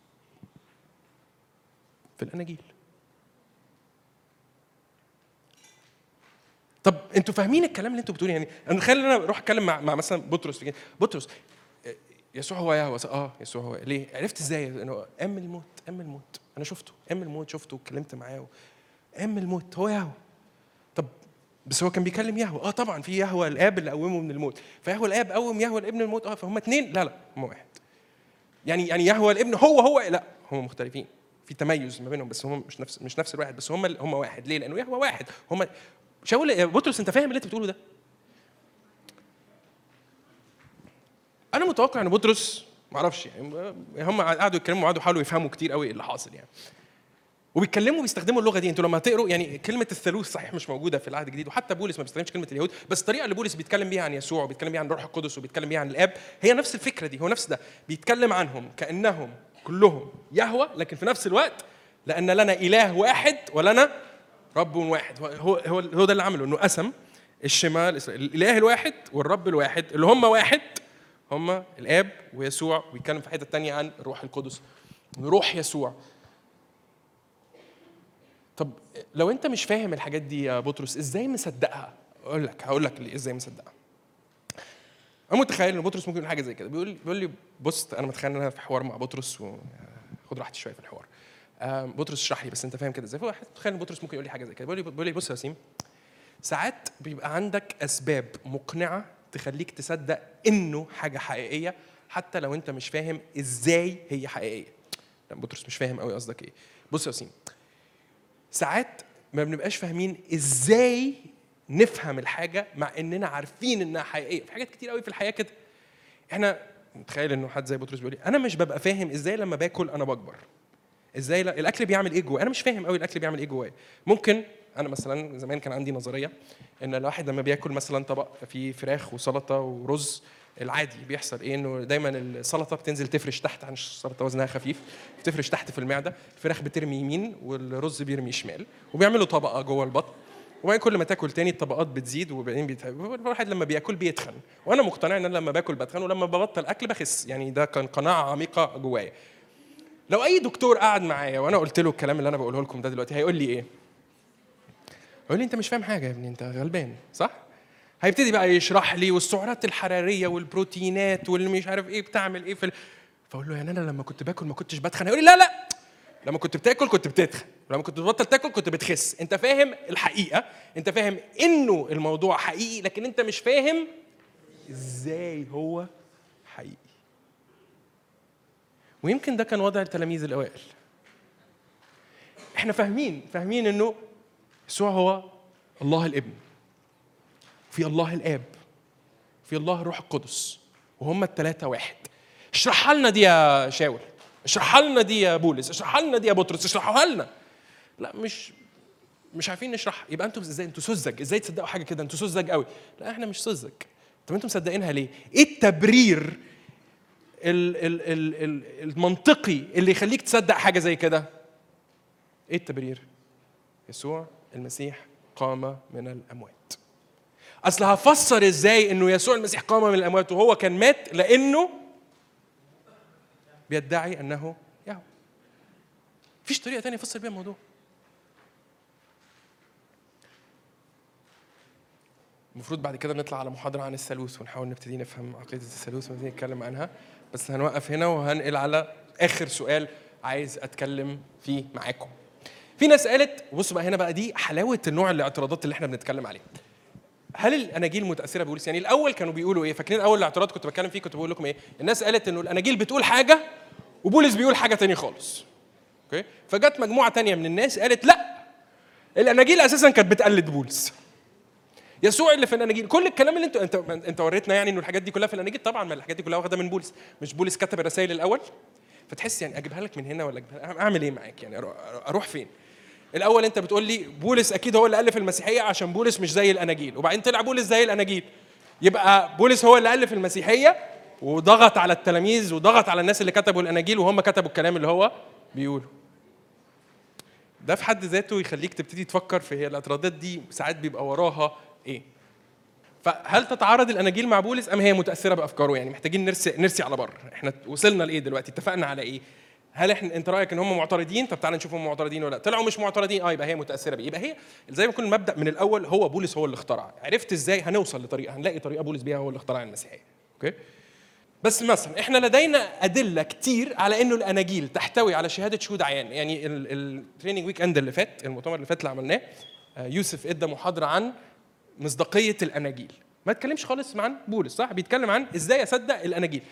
في الاناجيل طب انتوا فاهمين الكلام اللي انتوا بتقولوا يعني انا تخيل ان انا اروح اتكلم مع, مع مثلا بطرس في كده. بطرس يسوع هو يهوى اه يسوع هو ليه عرفت ازاي انه قام من الموت قام من الموت انا شفته قام من الموت شفته واتكلمت معاه قام من الموت هو يهوى طب بس هو كان بيكلم يهوى اه طبعا في يهوى الاب اللي قومه من الموت فيهوى الاب قوم يهوى الابن من الموت اه فهم اثنين لا لا هم واحد يعني يعني يهوى الابن هو هو لا هم مختلفين في تميز ما بينهم بس هم مش نفس مش نفس الواحد بس هم هم واحد ليه لانه يهوى واحد هم شاول يا بطرس انت فاهم اللي انت بتقوله ده انا متوقع ان بطرس ما اعرفش يعني هم قعدوا يتكلموا وقعدوا يحاولوا يفهموا كتير قوي اللي حاصل يعني وبيتكلموا بيستخدموا اللغه دي انتوا لما تقروا يعني كلمه الثالوث صحيح مش موجوده في العهد الجديد وحتى بولس ما بيستخدمش كلمه اليهود بس الطريقه اللي بولس بيتكلم بيها عن يسوع وبيتكلم بيها عن الروح القدس وبيتكلم بيها عن الاب هي نفس الفكره دي هو نفس ده بيتكلم عنهم كانهم كلهم يهوى لكن في نفس الوقت لان لنا اله واحد ولنا رب واحد هو هو هو ده اللي عمله انه قسم الشمال الاله الواحد والرب الواحد اللي هم واحد هم الاب ويسوع ويتكلم في حته تانية عن الروح القدس روح يسوع طب لو انت مش فاهم الحاجات دي يا بطرس ازاي مصدقها اقول لك هقول لك ازاي مصدقها انا متخيل ان بطرس ممكن يقول حاجه زي كده بيقول بيقول لي بص انا متخيل ان انا في حوار مع بطرس وخد راحتي شويه في الحوار بطرس اشرح لي بس انت فاهم كده ازاي فواحد تخيل ان بطرس ممكن يقول لي حاجه زي كده بيقول لي بيقول لي بص يا وسيم ساعات بيبقى عندك اسباب مقنعه تخليك تصدق انه حاجه حقيقيه حتى لو انت مش فاهم ازاي هي حقيقيه لا بطرس مش فاهم قوي قصدك ايه بص يا وسيم ساعات ما بنبقاش فاهمين ازاي نفهم الحاجه مع اننا عارفين انها حقيقيه في حاجات كتير قوي في الحياه كده احنا متخيل انه حد زي بطرس بيقول لي انا مش ببقى فاهم ازاي لما باكل انا بكبر ازاي لا الاكل بيعمل ايه جوايا انا مش فاهم قوي الاكل بيعمل ايه جوايا ممكن انا مثلا زمان كان عندي نظريه ان الواحد لما بياكل مثلا طبق فيه فراخ وسلطه ورز العادي بيحصل ايه انه دايما السلطه بتنزل تفرش تحت عشان السلطه وزنها خفيف بتفرش تحت في المعده الفراخ بترمي يمين والرز بيرمي شمال وبيعملوا طبقه جوه البطن وبعدين كل ما تاكل تاني الطبقات بتزيد وبعدين بيتعب الواحد لما بياكل بيتخن وانا مقتنع ان انا لما باكل بتخن ولما ببطل اكل بخس يعني ده كان قناعه عميقه جوايا لو اي دكتور قعد معايا وانا قلت له الكلام اللي انا بقوله لكم ده دلوقتي هيقول لي ايه يقول لي انت مش فاهم حاجه يا ابني انت غلبان صح هيبتدي بقى يشرح لي والسعرات الحراريه والبروتينات واللي مش عارف ايه بتعمل ايه في ال... فاقول له يعني انا لما كنت باكل ما كنتش بتخن هيقول لي لا لا لما كنت بتاكل كنت بتتخن ولما كنت بتبطل تاكل كنت بتخس انت فاهم الحقيقه انت فاهم انه الموضوع حقيقي لكن انت مش فاهم ازاي هو حقيقي ويمكن ده كان وضع التلاميذ الاوائل احنا فاهمين فاهمين انه يسوع هو الله الابن في الله الاب في الله الروح القدس وهم الثلاثه واحد اشرحها لنا دي يا شاول اشرحها لنا دي يا بولس اشرحها لنا دي يا بطرس اشرحوها لنا لا مش مش عارفين نشرح يبقى انتوا ازاي انتوا سذج ازاي تصدقوا حاجه كده انتوا سذج قوي لا احنا مش سذج طب انتوا مصدقينها ليه ايه التبرير ال ال ال ال المنطقي اللي يخليك تصدق حاجه زي كده ايه التبرير يسوع المسيح قام من الاموات اصل هفسر ازاي انه يسوع المسيح قام من الاموات وهو كان مات لانه بيدعي انه يهوه مفيش طريقه تانية افسر بيها الموضوع المفروض بعد كده نطلع على محاضرة عن الثالوث ونحاول نبتدي نفهم عقيدة الثالوث ونبتدي نتكلم عنها بس هنوقف هنا وهنقل على آخر سؤال عايز أتكلم فيه معاكم. في ناس قالت بصوا بقى هنا بقى دي حلاوة النوع الاعتراضات اللي احنا بنتكلم عليه. هل الاناجيل متاثره ببولس؟ يعني الاول كانوا بيقولوا ايه؟ فاكرين اول الاعتراض كنت بتكلم فيه كنت بقول لكم ايه؟ الناس قالت انه الاناجيل بتقول حاجه وبولس بيقول حاجه تانية خالص. اوكي؟ فجت مجموعه تانية من الناس قالت لا الاناجيل اساسا كانت بتقلد بولس. يسوع اللي في الاناجيل كل الكلام اللي انت انت انت وريتنا يعني انه الحاجات دي كلها في الاناجيل طبعا ما الحاجات دي كلها واخده من بولس مش بولس كتب الرسائل الاول فتحس يعني اجيبها لك من هنا ولا اجيبها اعمل ايه معاك يعني اروح, أروح فين الاول انت بتقول لي بولس اكيد هو اللي الف المسيحيه عشان بولس مش زي الاناجيل وبعدين طلع بولس زي الاناجيل يبقى بولس هو اللي الف المسيحيه وضغط على التلاميذ وضغط على الناس اللي كتبوا الاناجيل وهم كتبوا الكلام اللي هو بيقوله ده في حد ذاته يخليك تبتدي تفكر في هي الاعتراضات دي ساعات بيبقى وراها ايه فهل تتعارض الاناجيل مع بولس ام هي متاثره بافكاره يعني محتاجين نرسي نرسي على بر احنا وصلنا لايه دلوقتي اتفقنا على ايه هل احنا انت رايك ان هم معترضين طب تعالى نشوف هم معترضين ولا لا طلعوا مش معترضين اه يبقى هي متاثره بيه يبقى هي زي ما يكون المبدا من الاول هو بولس هو اللي اخترع عرفت ازاي هنوصل لطريقه هنلاقي طريقه بولس بيها هو اللي اخترع المسيحيه اوكي بس مثلا احنا لدينا ادله كتير على انه الاناجيل تحتوي على شهاده شهود عيان يعني التريننج ويك اند اللي فات المؤتمر اللي فات اللي عملناه آه، يوسف ادى محاضره عن مصداقيه الاناجيل ما اتكلمش خالص عن بولس صح بيتكلم عن ازاي اصدق الاناجيل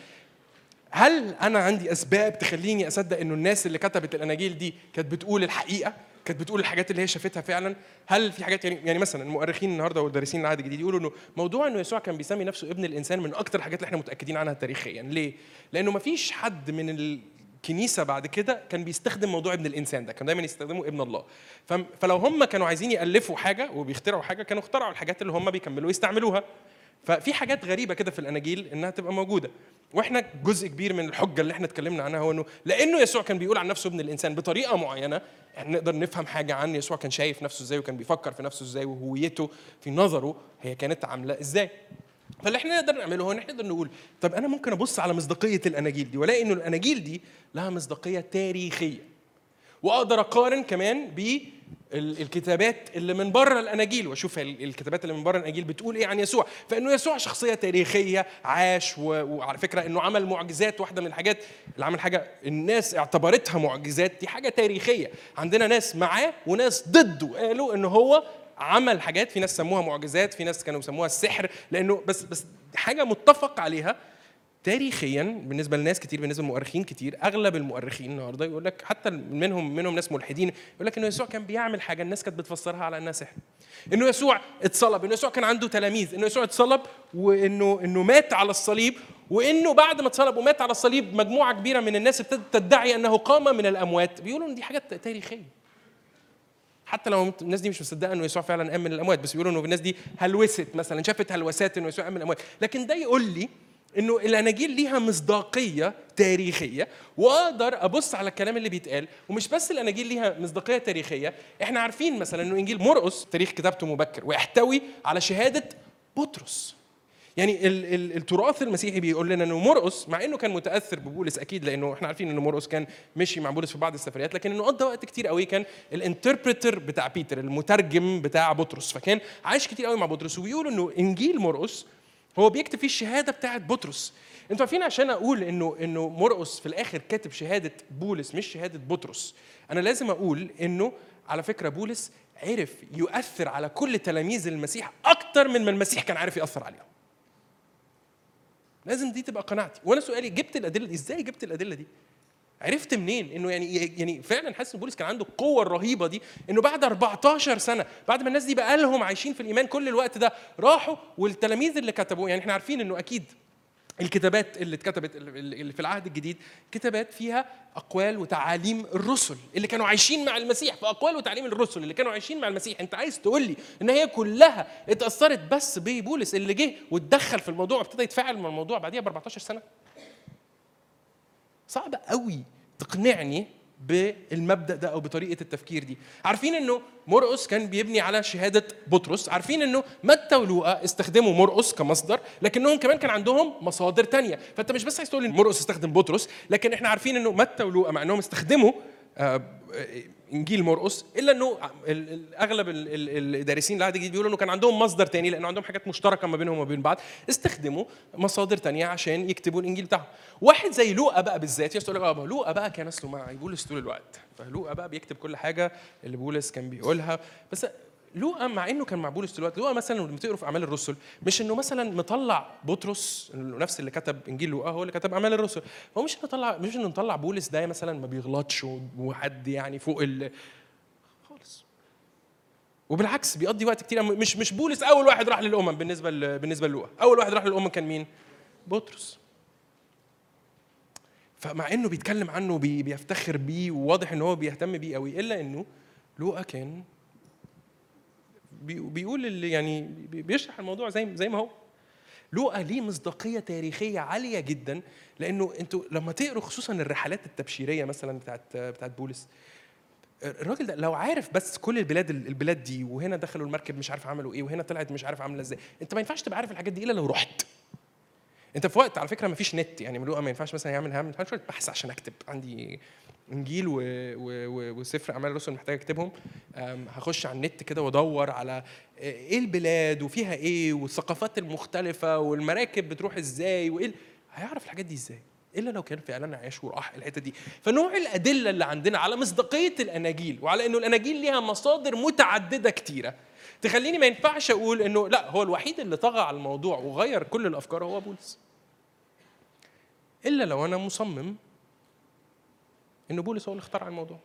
هل انا عندي اسباب تخليني اصدق انه الناس اللي كتبت الاناجيل دي كانت بتقول الحقيقه كانت بتقول الحاجات اللي هي شافتها فعلا هل في حاجات يعني يعني مثلا المؤرخين النهارده والدارسين العهد الجديد يقولوا انه موضوع انه يسوع كان بيسمي نفسه ابن الانسان من اكتر الحاجات اللي احنا متاكدين عنها تاريخيا ليه لانه ما فيش حد من الكنيسه بعد كده كان بيستخدم موضوع ابن الانسان ده كان دايما يستخدموا ابن الله فم- فلو هم كانوا عايزين يالفوا حاجه وبيخترعوا حاجه كانوا اخترعوا الحاجات اللي هم بيكملوا يستعملوها ففي حاجات غريبه كده في الاناجيل انها تبقى موجوده واحنا جزء كبير من الحجه اللي احنا اتكلمنا عنها هو انه لانه يسوع كان بيقول عن نفسه ابن الانسان بطريقه معينه احنا نقدر نفهم حاجه عن يسوع كان شايف نفسه ازاي وكان بيفكر في نفسه ازاي وهويته في نظره هي كانت عامله ازاي فاللي احنا نقدر نعمله هو ان احنا نقدر نقول طب انا ممكن ابص على مصداقيه الاناجيل دي والاقي انه الاناجيل دي لها مصداقيه تاريخيه واقدر اقارن كمان بالكتابات اللي من بره الاناجيل واشوف ال- الكتابات اللي من بره الاناجيل بتقول ايه عن يسوع فانه يسوع شخصيه تاريخيه عاش و... وعلى فكره انه عمل معجزات واحده من الحاجات اللي عمل حاجه الناس اعتبرتها معجزات دي حاجه تاريخيه عندنا ناس معاه وناس ضده قالوا ان هو عمل حاجات في ناس سموها معجزات في ناس كانوا يسموها السحر لانه بس بس حاجه متفق عليها تاريخيا بالنسبه لناس كتير بالنسبه لمؤرخين كتير اغلب المؤرخين النهارده يقول لك حتى منهم منهم ناس ملحدين يقول لك انه يسوع كان بيعمل حاجه الناس كانت بتفسرها على انها سحر انه يسوع اتصلب انه يسوع كان عنده تلاميذ انه يسوع اتصلب وانه انه مات على الصليب وانه بعد ما اتصلب ومات على الصليب مجموعه كبيره من الناس ابتدت تدعي انه قام من الاموات بيقولوا ان دي حاجات تاريخيه حتى لو الناس دي مش مصدقه انه يسوع فعلا قام من الاموات بس بيقولوا انه الناس دي هلوست مثلا شافت هلوسات انه يسوع قام من الاموات لكن ده يقول لي انه الاناجيل ليها مصداقيه تاريخيه واقدر ابص على الكلام اللي بيتقال ومش بس الاناجيل ليها مصداقيه تاريخيه احنا عارفين مثلا انه انجيل مرقس تاريخ كتابته مبكر ويحتوي على شهاده بطرس يعني ال- ال- التراث المسيحي بيقول لنا انه مرقس مع انه كان متاثر ببولس اكيد لانه احنا عارفين انه مرقس كان مشي مع بولس في بعض السفريات لكن انه قضى وقت كتير قوي كان الانتربريتر بتاع بيتر المترجم بتاع بطرس فكان عايش كتير قوي مع بطرس وبيقولوا انه انجيل مرقس هو بيكتب فيه الشهاده بتاعت بطرس انتوا عارفين عشان اقول انه انه مرقس في الاخر كاتب شهاده بولس مش شهاده بطرس انا لازم اقول انه على فكره بولس عرف يؤثر على كل تلاميذ المسيح اكتر من ما المسيح كان عارف ياثر عليهم لازم دي تبقى قناعتي وانا سؤالي جبت الادله دي ازاي جبت الادله دي عرفت منين انه يعني يعني فعلا حاسس ان بولس كان عنده القوه الرهيبه دي انه بعد 14 سنه بعد ما الناس دي بقى لهم عايشين في الايمان كل الوقت ده راحوا والتلاميذ اللي كتبوا يعني احنا عارفين انه اكيد الكتابات اللي اتكتبت اللي في العهد الجديد كتابات فيها اقوال وتعاليم الرسل اللي كانوا عايشين مع المسيح فاقوال وتعاليم الرسل اللي كانوا عايشين مع المسيح انت عايز تقول لي ان هي كلها اتاثرت بس ببولس اللي جه واتدخل في الموضوع وابتدى يتفاعل مع الموضوع بعديها ب 14 سنه صعب قوي تقنعني بالمبدا ده او بطريقه التفكير دي عارفين انه مرقس كان بيبني على شهاده بطرس عارفين انه متى ولوقا استخدموا مرقس كمصدر لكنهم كمان كان عندهم مصادر تانية فانت مش بس عايز تقول ان مرقس استخدم بطرس لكن احنا عارفين انه متى ولوقا مع انهم استخدموا آه، انجيل مرقس الا انه ال- ال- اغلب ال- ال- الدارسين العهد الجديد بيقولوا انه كان عندهم مصدر تاني لانه عندهم حاجات مشتركه ما بينهم وما بين بعض استخدموا مصادر تانية عشان يكتبوا الانجيل بتاعهم واحد زي لوقا بقى بالذات يقول لك اه لوقا بقى كان اصله مع بولس طول الوقت فلوقا بقى بيكتب كل حاجه اللي بولس كان بيقولها بس لوقا مع انه كان مع بولس طول الوقت لوقا مثلا لما بتقروا في اعمال الرسل مش انه مثلا مطلع بطرس إنه نفس اللي كتب انجيل لوقا هو اللي كتب اعمال الرسل هو مش نطلع مش انه نطلع بولس ده مثلا ما بيغلطش وحد يعني فوق ال خالص وبالعكس بيقضي وقت كتير مش مش بولس اول واحد راح للامم بالنسبه ل- بالنسبه للوقا اول واحد راح للامم كان مين بطرس فمع انه بيتكلم عنه بي- بيفتخر بيه وواضح ان هو بيهتم بيه قوي الا انه لوقا كان بي- بيقول اللي يعني بي- بيشرح الموضوع زي زي ما هو لوقا ليه مصداقيه تاريخيه عاليه جدا لانه انتوا لما تقروا خصوصا الرحلات التبشيريه مثلا بتاعت بتاعت بولس الراجل ده لو عارف بس كل البلاد البلاد دي وهنا دخلوا المركب مش عارف عملوا ايه وهنا طلعت مش عارف عامله ازاي انت ما ينفعش تبقى عارف الحاجات دي الا لو رحت انت في وقت على فكره ما فيش نت يعني لوقا ما ينفعش مثلا يعمل هعمل شويه بحث عشان اكتب عندي انجيل و... و... و... وسفر اعمال الرسل محتاج اكتبهم أم، هخش على النت كده وادور على ايه البلاد وفيها ايه والثقافات المختلفه والمراكب بتروح ازاي وايه ال- هيعرف الحاجات دي ازاي الا لو كان فعلا عايش وراح الحته دي فنوع الادله اللي عندنا على مصداقيه الاناجيل وعلى انه الاناجيل ليها مصادر متعدده كتيره تخليني ما ينفعش اقول انه لا هو الوحيد اللي طغى على الموضوع وغير كل الافكار هو بولس الا لو انا مصمم ان بولس هو اللي اخترع الموضوع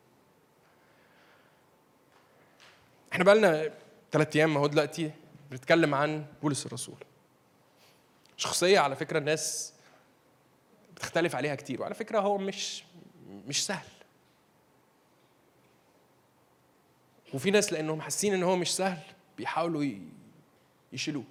احنا بقالنا ثلاث ايام اهو دلوقتي بنتكلم عن بولس الرسول شخصيه على فكره الناس بتختلف عليها كتير وعلى فكره هو مش مش سهل وفي ناس لانهم حاسين ان هو مش سهل بيحاولوا ي- يشيلوه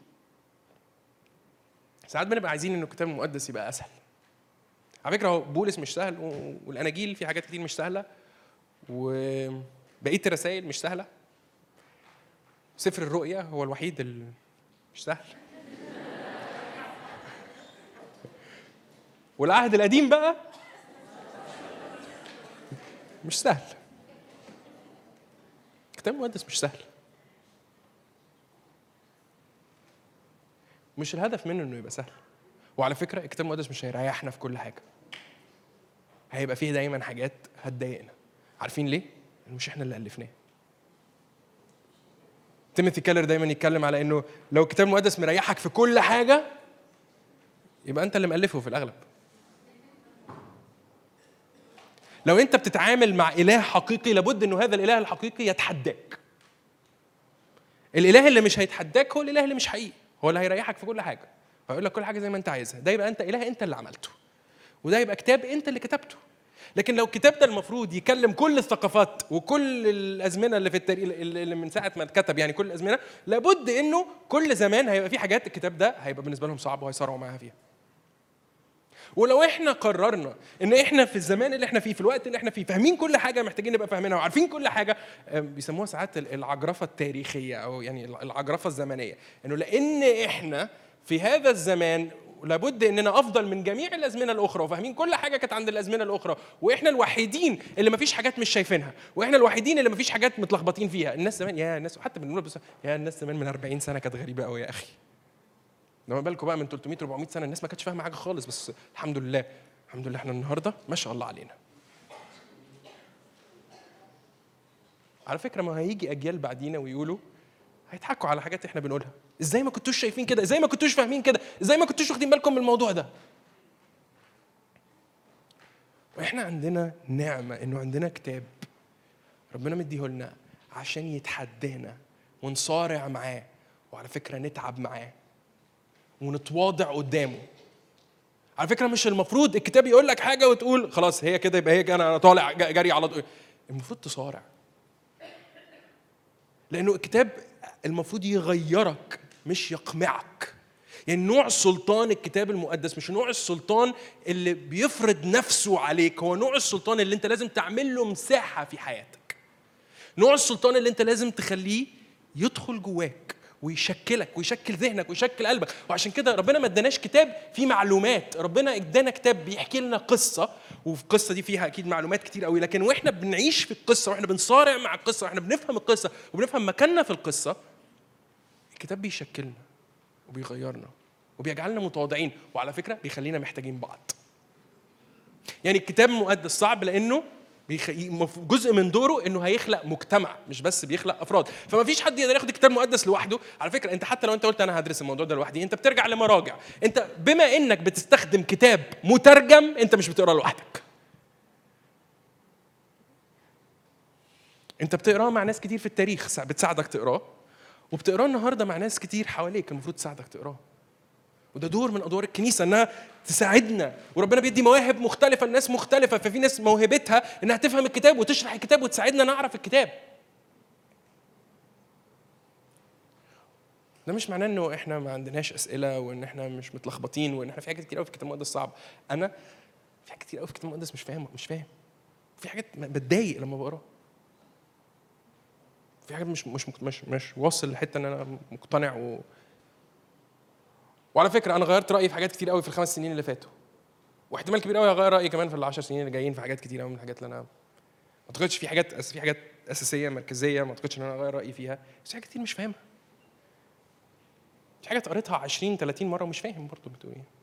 ساعات بنبقى عايزين ان الكتاب المقدس يبقى اسهل على فكره هو بولس مش سهل و- والاناجيل في حاجات كتير مش سهله وبقيه الرسائل مش سهله سفر الرؤيا هو الوحيد اللي مش سهل والعهد القديم بقى مش سهل الكتاب المقدس مش سهل مش الهدف منه انه يبقى سهل وعلى فكره الكتاب المقدس مش هيريحنا في كل حاجه هيبقى فيه دايما حاجات هتضايقنا عارفين ليه؟ لأنه مش احنا اللي الفناه تيموثي كيلر دايما يتكلم على انه لو الكتاب المقدس مريحك في كل حاجه يبقى انت اللي مؤلفه في الاغلب لو انت بتتعامل مع اله حقيقي لابد انه هذا الاله الحقيقي يتحداك الاله اللي مش هيتحداك هو الاله اللي مش حقيقي هو اللي هيريحك في كل حاجه هيقول لك كل حاجه زي ما انت عايزها ده يبقى انت اله انت اللي عملته وده يبقى كتاب انت اللي كتبته لكن لو الكتاب ده المفروض يكلم كل الثقافات وكل الازمنه اللي في التاريخ اللي من ساعه ما اتكتب يعني كل الازمنه لابد انه كل زمان هيبقى في حاجات الكتاب ده هيبقى بالنسبه لهم صعب وهيصارعوا معاها فيها ولو احنا قررنا ان احنا في الزمان اللي احنا فيه في الوقت اللي احنا فيه فاهمين كل حاجه محتاجين نبقى فاهمينها وعارفين كل حاجه آم، بيسموها ساعات العجرفه التاريخيه او يعني العجرفه الزمنيه انه لان احنا في هذا الزمان لابد اننا افضل من جميع الازمنه الاخرى وفاهمين كل حاجه كانت عند الازمنه الاخرى واحنا الوحيدين اللي ما فيش حاجات مش شايفينها واحنا الوحيدين اللي ما فيش حاجات متلخبطين فيها الناس زمان يا الناس حتى بنقول بس يا الناس زمان من 40 سنه كانت غريبه قوي يا اخي لما بالكم بقى من 300 400 سنه الناس ما كانتش فاهمه حاجه خالص بس الحمد لله الحمد لله احنا النهارده ما شاء الله علينا على فكره ما هيجي اجيال بعدينا ويقولوا هيضحكوا على حاجات احنا بنقولها ازاي ما كنتوش شايفين كده ازاي ما كنتوش فاهمين كده ازاي ما كنتوش واخدين بالكم من الموضوع ده واحنا عندنا نعمه انه عندنا كتاب ربنا مديه لنا عشان يتحدانا ونصارع معاه وعلى فكره نتعب معاه ونتواضع قدامه على فكره مش المفروض الكتاب يقول لك حاجه وتقول خلاص هي كده يبقى هي كده انا طالع ج- جري على طول المفروض تصارع لانه الكتاب المفروض يغيرك مش يقمعك يعني نوع سلطان الكتاب المقدس مش نوع السلطان اللي بيفرض نفسه عليك هو نوع السلطان اللي انت لازم تعمل له مساحه في حياتك نوع السلطان اللي انت لازم تخليه يدخل جواك ويشكلك ويشكل ذهنك ويشكل قلبك وعشان كده ربنا ما اداناش كتاب فيه معلومات ربنا ادانا كتاب بيحكي لنا قصه وفي القصه دي فيها اكيد معلومات كتير قوي لكن واحنا بنعيش في القصه واحنا بنصارع مع القصه واحنا بنفهم القصه وبنفهم مكاننا في القصه الكتاب بيشكلنا وبيغيرنا وبيجعلنا متواضعين وعلى فكره بيخلينا محتاجين بعض يعني الكتاب المقدس صعب لانه بيخ... جزء من دوره انه هيخلق مجتمع مش بس بيخلق افراد فما فيش حد يقدر ياخد الكتاب المقدس لوحده على فكره انت حتى لو انت قلت انا هدرس الموضوع ده لوحدي انت بترجع لمراجع انت بما انك بتستخدم كتاب مترجم انت مش بتقرا لوحدك انت بتقراه مع ناس كتير في التاريخ بتساعدك تقراه وبتقراه النهارده مع ناس كتير حواليك المفروض تساعدك تقراه وده دور من ادوار الكنيسه انها تساعدنا وربنا بيدي مواهب مختلفه لناس مختلفه ففي ناس موهبتها انها تفهم الكتاب وتشرح الكتاب وتساعدنا نعرف الكتاب ده مش معناه انه احنا ما عندناش اسئله وان احنا مش متلخبطين وان احنا في حاجات كتير قوي في الكتاب المقدس صعب انا في حاجات كتير قوي في الكتاب المقدس مش فاهم مش فاهم في حاجات بتضايق لما بقراها في حاجات مش مش مش مش واصل لحته ان انا مقتنع و وعلى فكره انا غيرت رايي في حاجات كتير قوي في الخمس سنين اللي فاتوا واحتمال كبير قوي اغير رايي كمان في العشر سنين اللي جايين في حاجات كتير قوي من الحاجات اللي انا ما اعتقدش في حاجات في حاجات اساسيه مركزيه ما اعتقدش ان انا اغير رايي فيها بس في حاجات كتير مش فاهمها في حاجات قريتها 20 30 مره ومش فاهم برضه بتقول ايه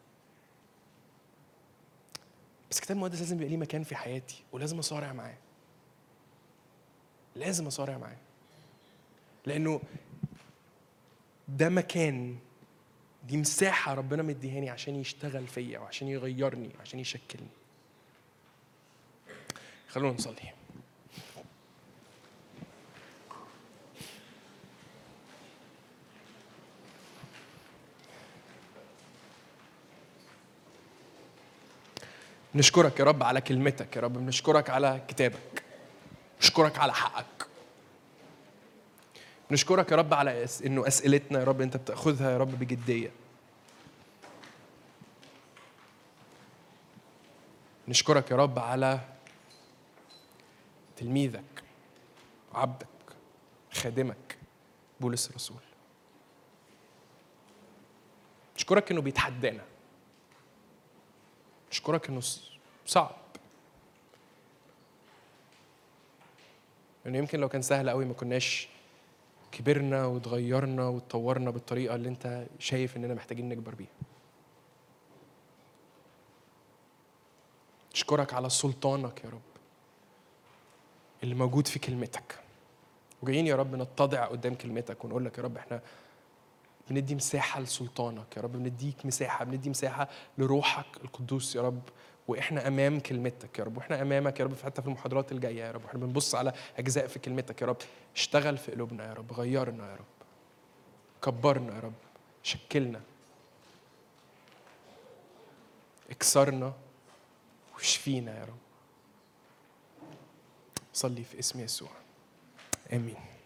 بس الكتاب المقدس لازم يبقى ليه مكان في حياتي ولازم اصارع معاه لازم اصارع معاه لانه ده مكان دي مساحة ربنا مديهاني عشان يشتغل فيا وعشان يغيرني وعشان يشكلني خلونا نصلي نشكرك يا رب على كلمتك يا رب بنشكرك على كتابك نشكرك على حقك نشكرك يا رب على أس... انه اسئلتنا يا رب انت بتاخذها يا رب بجديه نشكرك يا رب على تلميذك وعبدك خادمك بولس الرسول نشكرك انه بيتحدانا نشكرك انه صعب انه يمكن لو كان سهل قوي ما كناش كبرنا وتغيرنا واتطورنا بالطريقه اللي انت شايف اننا محتاجين نكبر بيها اشكرك على سلطانك يا رب اللي موجود في كلمتك وجايين يا رب نتضع قدام كلمتك ونقول لك يا رب احنا بندي مساحه لسلطانك يا رب بنديك مساحه بندي مساحه لروحك القدوس يا رب واحنا امام كلمتك يا رب واحنا امامك يا رب حتى في المحاضرات الجايه يا رب واحنا بنبص على اجزاء في كلمتك يا رب اشتغل في قلوبنا يا رب غيرنا يا رب كبرنا يا رب شكلنا اكسرنا واشفينا يا رب صلي في اسم يسوع امين